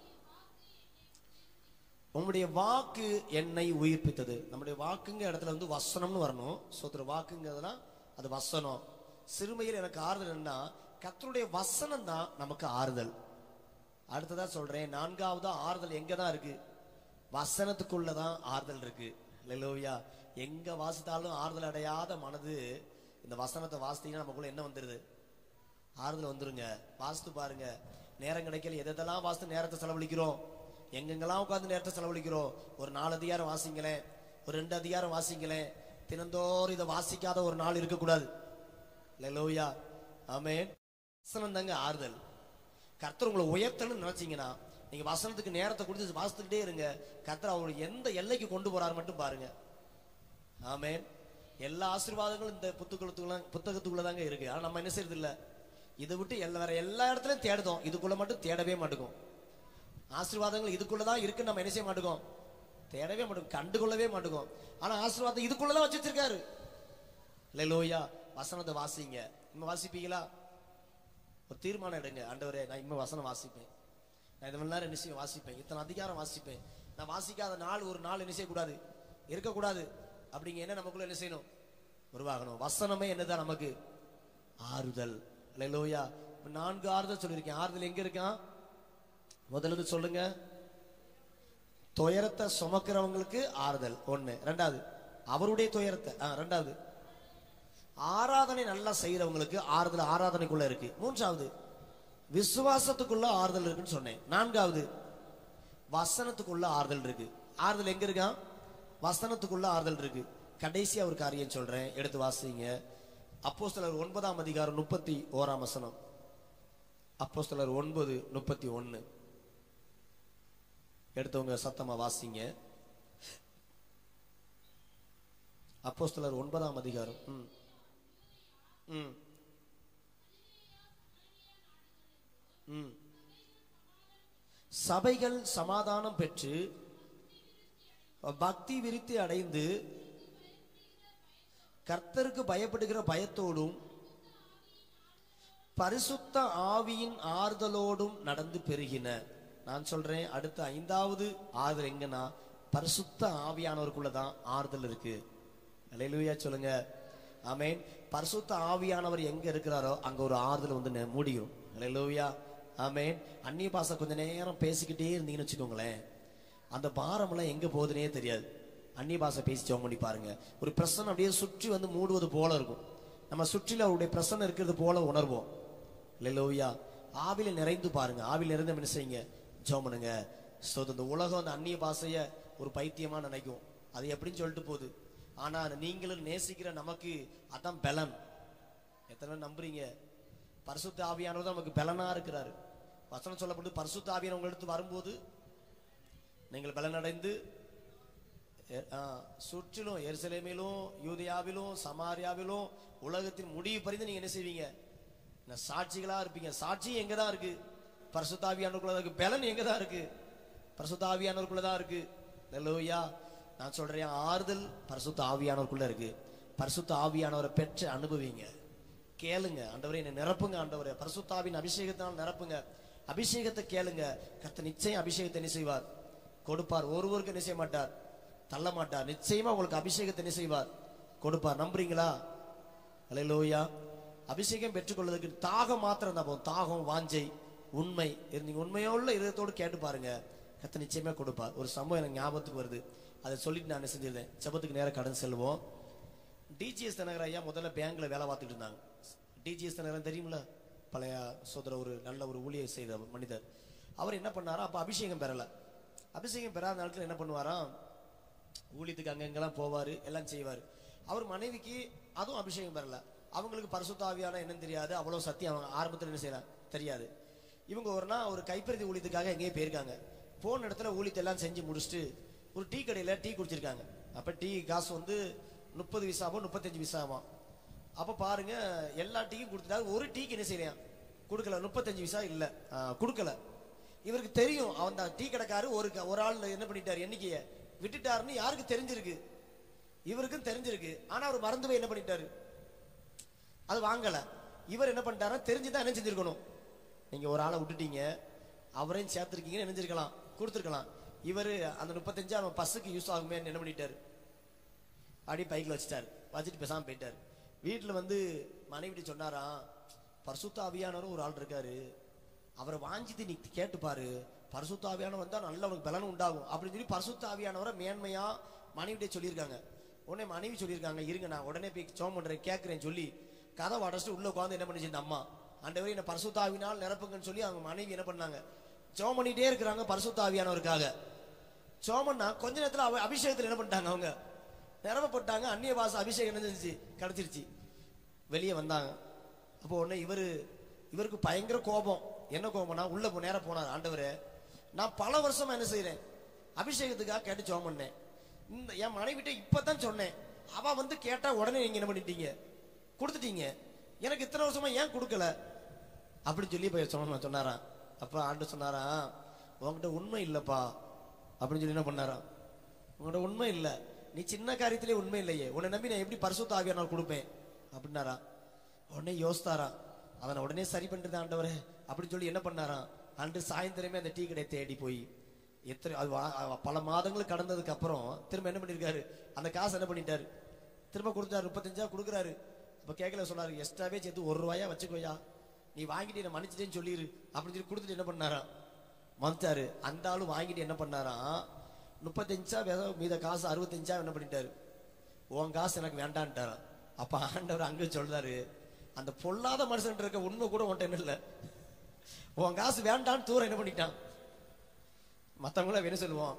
உம்முடைய வாக்கு என்னை உயிர்ப்பித்தது நம்முடைய வாக்குங்க இடத்துல வந்து வசனம்னு வரணும் சோத்திர வாக்குங்கிறதுனா அது வசனம் சிறுமையில் எனக்கு ஆறுதல் என்ன கர்த்தருடைய வசனம் தான் நமக்கு ஆறுதல் அடுத்ததா சொல்றேன் நான்காவது ஆறுதல் எங்க தான் இருக்கு வசனத்துக்குள்ளதான் ஆறுதல் இருக்கு லெலோயா எங்க வாசித்தாலும் ஆறுதல் அடையாத மனது இந்த வசனத்தை வாசித்தீங்கன்னா நமக்குள்ள என்ன வந்துருது ஆறுதல் வந்துருங்க வாசித்து பாருங்க நேரம் கிடைக்கல எதெல்லாம் வாசித்து நேரத்தை செலவழிக்கிறோம் எங்கெங்கெல்லாம் உட்கார்ந்து நேரத்தை செலவழிக்கிறோம் ஒரு நாலு அதிகாரம் வாசிங்களேன் ஒரு ரெண்டு அதிகாரம் வாசிங்களேன் தினந்தோறும் இதை வாசிக்காத ஒரு நாள் இருக்கக்கூடாது லெலோயா ஆமென் வசனம் தாங்க ஆறுதல் கர்த்தர் உங்களை உயர்த்தணும்னு நினைச்சீங்கன்னா நீங்க வசனத்துக்கு நேரத்தை கொடுத்து வாசித்துக்கிட்டே இருங்க கர்த்தர் அவர் எந்த எல்லைக்கு கொண்டு போறாரு மட்டும் பாருங்க ஆமென் எல்லா ஆசீர்வாதங்களும் இந்த புத்தகத்துக்குள்ள புத்தகத்துக்குள்ள தாங்க இருக்கு ஆனா நம்ம என்ன செய்யறது இல்ல இதை விட்டு எல்லா வேற எல்லா இடத்துலயும் தேடுதோம் இதுக்குள்ள மட்டும் தேடவே மாட்டோம் ஆசீர்வாதங்கள் இதுக்குள்ளதான் இருக்குன்னு நம்ம என்ன செய்ய மாட்டோம் தேடவே மாட்டோம் கண்டுகொள்ளவே மாட்டோம் ஆனா ஆசீர்வாதம் இதுக்குள்ளதான் வச்சு வச்சிருக்காரு லோயா வசனத்தை வாசிங்க இனிமே வாசிப்பீங்களா ஒரு தீர்மானம் எடுங்க ஆண்டவரே நான் இனிமே வசனம் வாசிப்பேன் நான் இது நேரம் என்ன செய்ய வாசிப்பேன் இத்தனை அதிகாரம் வாசிப்பேன் நான் வாசிக்காத நாள் ஒரு நாள் என்ன செய்யக்கூடாது இருக்கக்கூடாது அப்படிங்க என்ன நமக்குள்ள என்ன செய்யணும் உருவாகணும் வசனமே என்னதான் நமக்கு ஆறுதல் லோயா நான்கு ஆறுதல் சொல்லியிருக்கேன் ஆறுதல் எங்க இருக்கான் முதல்ல இருந்து சொல்லுங்க துயரத்தை சுமக்கிறவங்களுக்கு ஆறுதல் ஒண்ணு ரெண்டாவது அவருடைய துயரத்தை ஆ, ரெண்டாவது ஆராதனை நல்லா செய்யறவங்களுக்கு ஆறுதல் ஆராதனைக்குள்ள இருக்கு மூன்றாவது விசுவாசத்துக்குள்ள ஆறுதல் இருக்குன்னு சொன்னேன் நான்காவது வசனத்துக்குள்ள ஆறுதல் இருக்கு ஆறுதல் எங்க இருக்கான் வசனத்துக்குள்ள ஆறுதல் இருக்கு கடைசியா ஒரு காரியம் சொல்றேன் எடுத்து வாசிங்க அப்போஸ்தலர் ஒன்பதாம் அதிகாரம் முப்பத்தி ஓராம் வசனம் அப்போஸ்தலர் ஒன்பது முப்பத்தி ஒன்னு எடுத்தவங்க சத்தமா வாசிங்க அப்போஸ்தலர் ஒன்பதாம் அதிகாரம் ம் ம் ம் சபைகள் சமாதானம் பெற்று பக்தி விருத்தி அடைந்து கர்த்தருக்கு பயப்படுகிற பயத்தோடும் பரிசுத்த ஆவியின் ஆறுதலோடும் நடந்து பெருகின நான் சொல்றேன் அடுத்த ஐந்தாவது ஆறுதல் எங்கன்னா பரிசுத்த ஆவியானவருக்குள்ள தான் ஆறுதல் இருக்கு அல்லேலூயா சொல்லுங்க ஆமென் பரிசுத்த ஆவியானவர் எங்க இருக்கிறாரோ அங்க ஒரு ஆறுதல் வந்து நெ- மூடியும் அல்லேலூயா ஆமென் அந்நிய பாசை கொஞ்ச நேரம் பேசிக்கிட்டே இருந்தீங்கன்னு வச்சுக்கோங்களேன் அந்த பாரமெல்லாம் எங்க போகுதுன்னே தெரியாது அந்நிய பாஷை பேசி ஜெபம் பண்ணி பாருங்க ஒரு பிரசன் அப்படியே சுற்றி வந்து மூடுவது போல இருக்கும் நம்ம சுற்றில அவருடைய பிரசன்னம் இருக்கிறது போல உணர்வோம் லெலோயா ஆவில நிறைந்து பாருங்க ஆவில நிறைந்து என்ன செய்யுங்க ஜெபம் பண்ணுங்க ஸோ இந்த உலகம் அந்த அந்நிய பாஷைய ஒரு பைத்தியமா நினைக்கும் அது எப்படின்னு சொல்லிட்டு போகுது ஆனா நீங்களும் நேசிக்கிற நமக்கு அதான் பலன் எத்தனை பேர் நம்புறீங்க பரிசுத்த ஆவியானவர் தான் நமக்கு பலனா இருக்கிறாரு வசனம் சொல்லப்பட்டு பரிசுத்த ஆவியான உங்களிடத்து வரும்போது நீங்கள் பலனடைந்து எ- ஆ, சுற்றிலும் எருசலேமிலும் யூதியாவிலும் சமாரியாவிலும் உலகத்தின் முடிவு பறிந்து நீங்க என்ன செய்வீங்க நான் சாட்சிகளா இருப்பீங்க சாட்சி எங்க தான் இருக்கு பரிசுத்தாவியானவருக்குள்ள தான் இருக்கு பலன் எங்க தான் இருக்கு பரிசுத்தாவியானவருக்குள்ள தான் இருக்கு நல்லோயா நான் சொல்றேன் ஆறுதல் பரிசுத்த ஆவியானவருக்குள்ள இருக்கு பரிசுத்த ஆவியானவரை பெற்று அனுபவிங்க கேளுங்க ஆண்டவரே என்னை நிரப்புங்க ஆண்டவரே பரிசுத்தாவின் அபிஷேகத்தினால் நிரப்புங்க அபிஷேகத்தை கேளுங்க கர்த்தர் நிச்சயம் அபிஷேகத்தை என்ன செய்வார் கொடுப்பார் ஒருவருக்கு என்ன செய்ய மாட்டார் தள்ள மாட்டார் நிச்சயமா உங்களுக்கு அபிஷேகத்தை என்ன செய்வார் கொடுப்பார் நம்புறீங்களா அல்லேலூயா அபிஷேகம் பெற்றுக்கொள்வதற்கு தாகம் மாத்திரம் தான் போதும் தாகம் வாஞ்சை உண்மை இது நீங்க உண்மையுள்ள இதயத்தோடு கேட்டு பாருங்க கத்த நிச்சயமா கொடுப்பார் ஒரு சம்பவம் எனக்கு ஞாபகத்துக்கு வருது அதை சொல்லிட்டு நான் என்ன செஞ்சிருந்தேன் ஜெபத்துக்கு நேரம் கடன் செல்வோம் டிஜிஎஸ் தினகர் ஐயா முதல்ல பேங்க்ல வேலை பார்த்துட்டு இருந்தாங்க டிஜிஎஸ் தினகரன் தெரியுமில்ல பழைய சோதர ஒரு நல்ல ஒரு ஊழியர் செய்த மனிதர் அவர் என்ன பண்ணாரா அப்ப அபிஷேகம் பெறல அபிஷேகம் பெறாத நேரத்தில் என்ன பண்ணுவாராம் ஊழியத்துக்கு அங்கங்கெல்லாம் போவாரு எல்லாம் செய்வாரு அவர் மனைவிக்கு அதுவும் அபிஷேகம் பெறல அவங்களுக்கு பரிசுத்த ஆவியான என்னன்னு தெரியாது அவ்வளவு சத்தியம் அவங்க ஆரம்பத்தில் என்ன செய்யலாம் தெரியாது இவங்க ஒரு நாள் ஒரு கைப்பருத்தி ஊழியத்துக்காக எங்கேயோ போயிருக்காங்க போன இடத்துல ஊழியத்தை எல்லாம் செஞ்சு முடிச்சுட்டு ஒரு டீ கடையில டீ குடிச்சிருக்காங்க அப்ப டீ காசு வந்து முப்பது விசாவோ முப்பத்தஞ்சு விசாவா அப்ப பாருங்க எல்லா டீயும் கொடுத்துட்டாரு ஒரு டீக்கு என்ன செய்யலையா கொடுக்கல முப்பத்தஞ்சு விசா இல்ல ஆ, கொடுக்கல இவருக்கு தெரியும் அவன் தான் டீ கடைக்காரு ஒரு க- ஒரு ஆள் என்ன பண்ணிட்டாரு எண்ணிக்கைய விட்டுட்டாருன்னு யாருக்கு தெரிஞ்சிருக்கு இவருக்கும் தெரிஞ்சிருக்கு ஆனா அவர் மறந்து போய் என்ன பண்ணிட்டாரு அது வாங்கல இவர் என்ன பண்ணிட்டாரா தெரிஞ்சுதான் என்ன செஞ்சிருக்கணும் நீங்க ஒரு ஆளை விட்டுட்டீங்க அவரையும் சேர்த்திருக்கீங்கன்னு நினைஞ்சிருக்கலாம் கொடுத்துருக்கலாம் இவர் அந்த முப்பத்தஞ்சு அவன் பஸ்ஸுக்கு யூஸ் ஆகுமே என்ன பண்ணிட்டாரு அப்படியே பைக்கில் வச்சுட்டாரு வச்சுட்டு பேசாம போயிட்டாரு வீட்டில் வந்து மனைவிட்டு சொன்னாராம் பரிசுத்த ஆவியானவரும் ஒரு ஆள் இருக்காரு அவரை வாஞ்சித்து நீ கேட்டு பாரு பரிசுத்த ஆவியானவர் வந்தா நல்ல உனக்கு பலன் உண்டாகும் அப்படின்னு சொல்லி பரிசுத்த ஆவியானவரை மேன்மையா மனைவிட்டே சொல்லியிருக்காங்க உடனே மனைவி சொல்லியிருக்காங்க இருங்க நான் உடனே போய் சோம் பண்றேன் கேட்கிறேன் சொல்லி கதை அடைச்சிட்டு உள்ள உட்காந்து என்ன பண்ணிச்சு இந்த அம்மா ஆண்டவரே என்ன பரிசுத்த ஆவினால் நிரப்புங்கன்னு சொல்லி அவங்க மனைவி என்ன பண்ணாங்க சோம் பண்ணிட்டே இருக்கிறாங்க பரிசுத்த ஆவியானவருக்காக சோமன்னா கொஞ்ச நேரத்துல அவ அபிஷேகத்துல என்ன பண்ணிட்டாங்க அவங்க நிரப்பப்பட்டாங்க அந்நிய பாச அபிஷேகம் என்ன செஞ்சுச்சு கிடைச்சிருச்சு வெளியே வந்தாங்க அப்போ உடனே இவரு இவருக்கு பயங்கர கோபம் என்ன கோபம்னா உள்ள போ நேரம் போனார் ஆண்டவரே நான் பல வருஷமா என்ன செய்றேன் அபிஷேகத்துக்காக கேட்டு ஜெபம் பண்ணேன் இந்த என் மனைவிட்ட இப்பதான் சொன்னேன் அவ வந்து கேட்டா உடனே நீங்க என்ன பண்ணிட்டீங்க கொடுத்துட்டீங்க எனக்கு இத்தனை வருஷமா ஏன் கொடுக்கல அப்படின்னு சொல்லி போய் சொன்ன சொன்னாராம் அப்ப ஆண்டு சொன்னாராம் உன்கிட்ட உண்மை இல்லப்பா அப்படின்னு சொல்லி என்ன பண்ணாராம் உங்கள்கிட்ட உண்மை இல்ல நீ சின்ன காரியத்திலே உண்மை இல்லையே உன்னை நம்பி நான் எப்படி பரிசுத்த ஆவியானால் கொடுப்பேன் அப்படின்னாரா உடனே யோசித்தாராம் அதை நான் உடனே சரி பண்றது ஆண்டவரே அப்படின்னு சொல்லி என்ன பண்ணாராம் அன்று சாயந்தரமே அந்த டீ கடையை தேடி போய் எத்தனை அது வா- அ- பல மாதங்கள் கடந்ததுக்கு அப்புறம் திரும்ப என்ன பண்ணிருக்காரு அந்த காசு என்ன பண்ணிட்டாரு திரும்ப கொடுத்தாரு முப்பத்தஞ்சா கொடுக்குறாரு இப்ப கேட்கல சொன்னாரு எக்ஸ்ட்ராவே சேர்த்து ஒரு ரூபாயா வச்சுக்கோயா நீ வாங்கிட்டு என்ன மன்னிச்சிட்டேன்னு சொல்லிரு அப்படின்னு சொல்லி கொடுத்துட்டு என்ன பண்ணாராம் மறுத்தாரு அந்த ஆளு வாங்கிட்டு என்ன பண்ணாராம் முப்பத்தஞ்சா வேத மீத காசு அறுபத்தஞ்சா என்ன பண்ணிட்டாரு உன் காசு எனக்கு வேண்டான்ட்டாராம் அப்ப ஆண்டவர் அங்க சொல்றாரு அந்த பொல்லாத மனுஷன் இருக்க உண்மை கூட உன்ட்ட என்ன இல்ல உன் காசு வேண்டான்னு தூரம் என்ன பண்ணிட்டான் மத்தவங்கள என்ன சொல்லுவோம்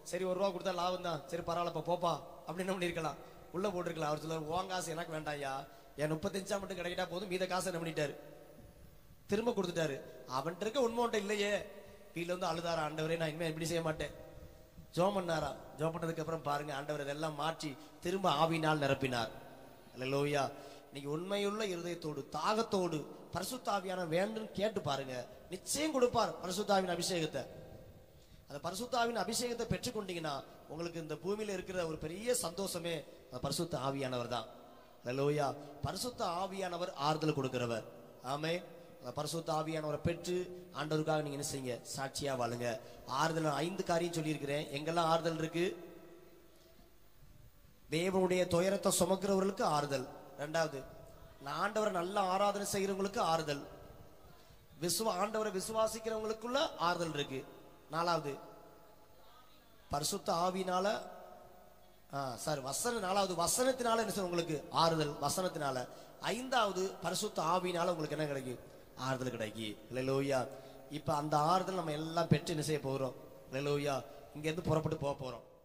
சரி ஒரு ரூபா கொடுத்தா லாபம் தான் சரி பரவாயில்லப்பா போப்பா அப்படின்னு பண்ணிருக்கலாம் உள்ள போட்டிருக்கலாம் அவர் சொல்லுவார் உன் காசு எனக்கு வேண்டாம் ஐயா என் முப்பத்தஞ்சா மட்டும் கிடைக்கிட்டா போதும் மீத காசை என்ன பண்ணிட்டாரு திரும்ப கொடுத்துட்டாரு அவன்கிட்ட இருக்க உண்மை உன்ட்ட இல்லையே வீட்டுல வந்து அழுதாரா ஆண்டவரே நான் இனிமே இப்படி செய்ய மாட்டேன் ஜோம் பண்ணாரா ஜோம் பண்ணதுக்கு அப்புறம் பாருங்க ஆண்டவர் இதெல்லாம் மாற்றி திரும்ப ஆவினால் நிரப்பினார் அல்லேலூயா நீங்க உண்மையுள்ள இருதயத்தோடு தாகத்தோடு பரிசுத்தாவியான வேண்டும் கேட்டு பாருங்க நிச்சயம் கொடுப்பார் பரிசுத்தாவின் அபிஷேகத்தை அந்த பரிசுத்தாவின் அபிஷேகத்தை பெற்றுக்கொண்டீங்கன்னா உங்களுக்கு இந்த பூமியில இருக்கிற ஒரு பெரிய சந்தோஷமே அந்த பரிசுத்த ஆவியானவர் தான் ஹalleluya பரிசுத்த ஆவியானவர் ஆறுதல் கொடுக்கிறவர் ஆமே அந்த பரிசுத்த ஆவியானவரை பெற்று ஆண்டவருக்காக நீங்க என்ன செய்யுங்க சாட்சியா வாழுங்க ஆறுதல் நான் ஐந்து காரியம் சொல்லியிருக்கிறேன் எங்கெல்லாம் ஆறுதல் இருக்கு தேவனுடைய துயரத்தை சுமக்கிறவர்களுக்கு ஆறுதல் ரெண்டாவது நான் ஆண்டவரை நல்ல ஆராதனை செய்கிறவங்களுக்கு ஆறுதல் விசுவ ஆண்டவரை விசுவாசிக்கிறவங்களுக்குள்ள ஆறுதல் இருக்கு நாலாவது பரிசுத்த ஆவினால சாரி வசன நாலாவது வசனத்தினால என்ன செய்யும் உங்களுக்கு ஆறுதல் வசனத்தினால ஐந்தாவது பரிசுத்த ஆவினால உங்களுக்கு என்ன கிடைக்கும் ஆறுதல் கிடைக்கும் இல்லையா இப்ப அந்த ஆறுதல் நம்ம எல்லாம் பெற்று என்ன செய்ய போகிறோம் இல்லையா இங்க இருந்து புறப்பட்டு போக போறோம்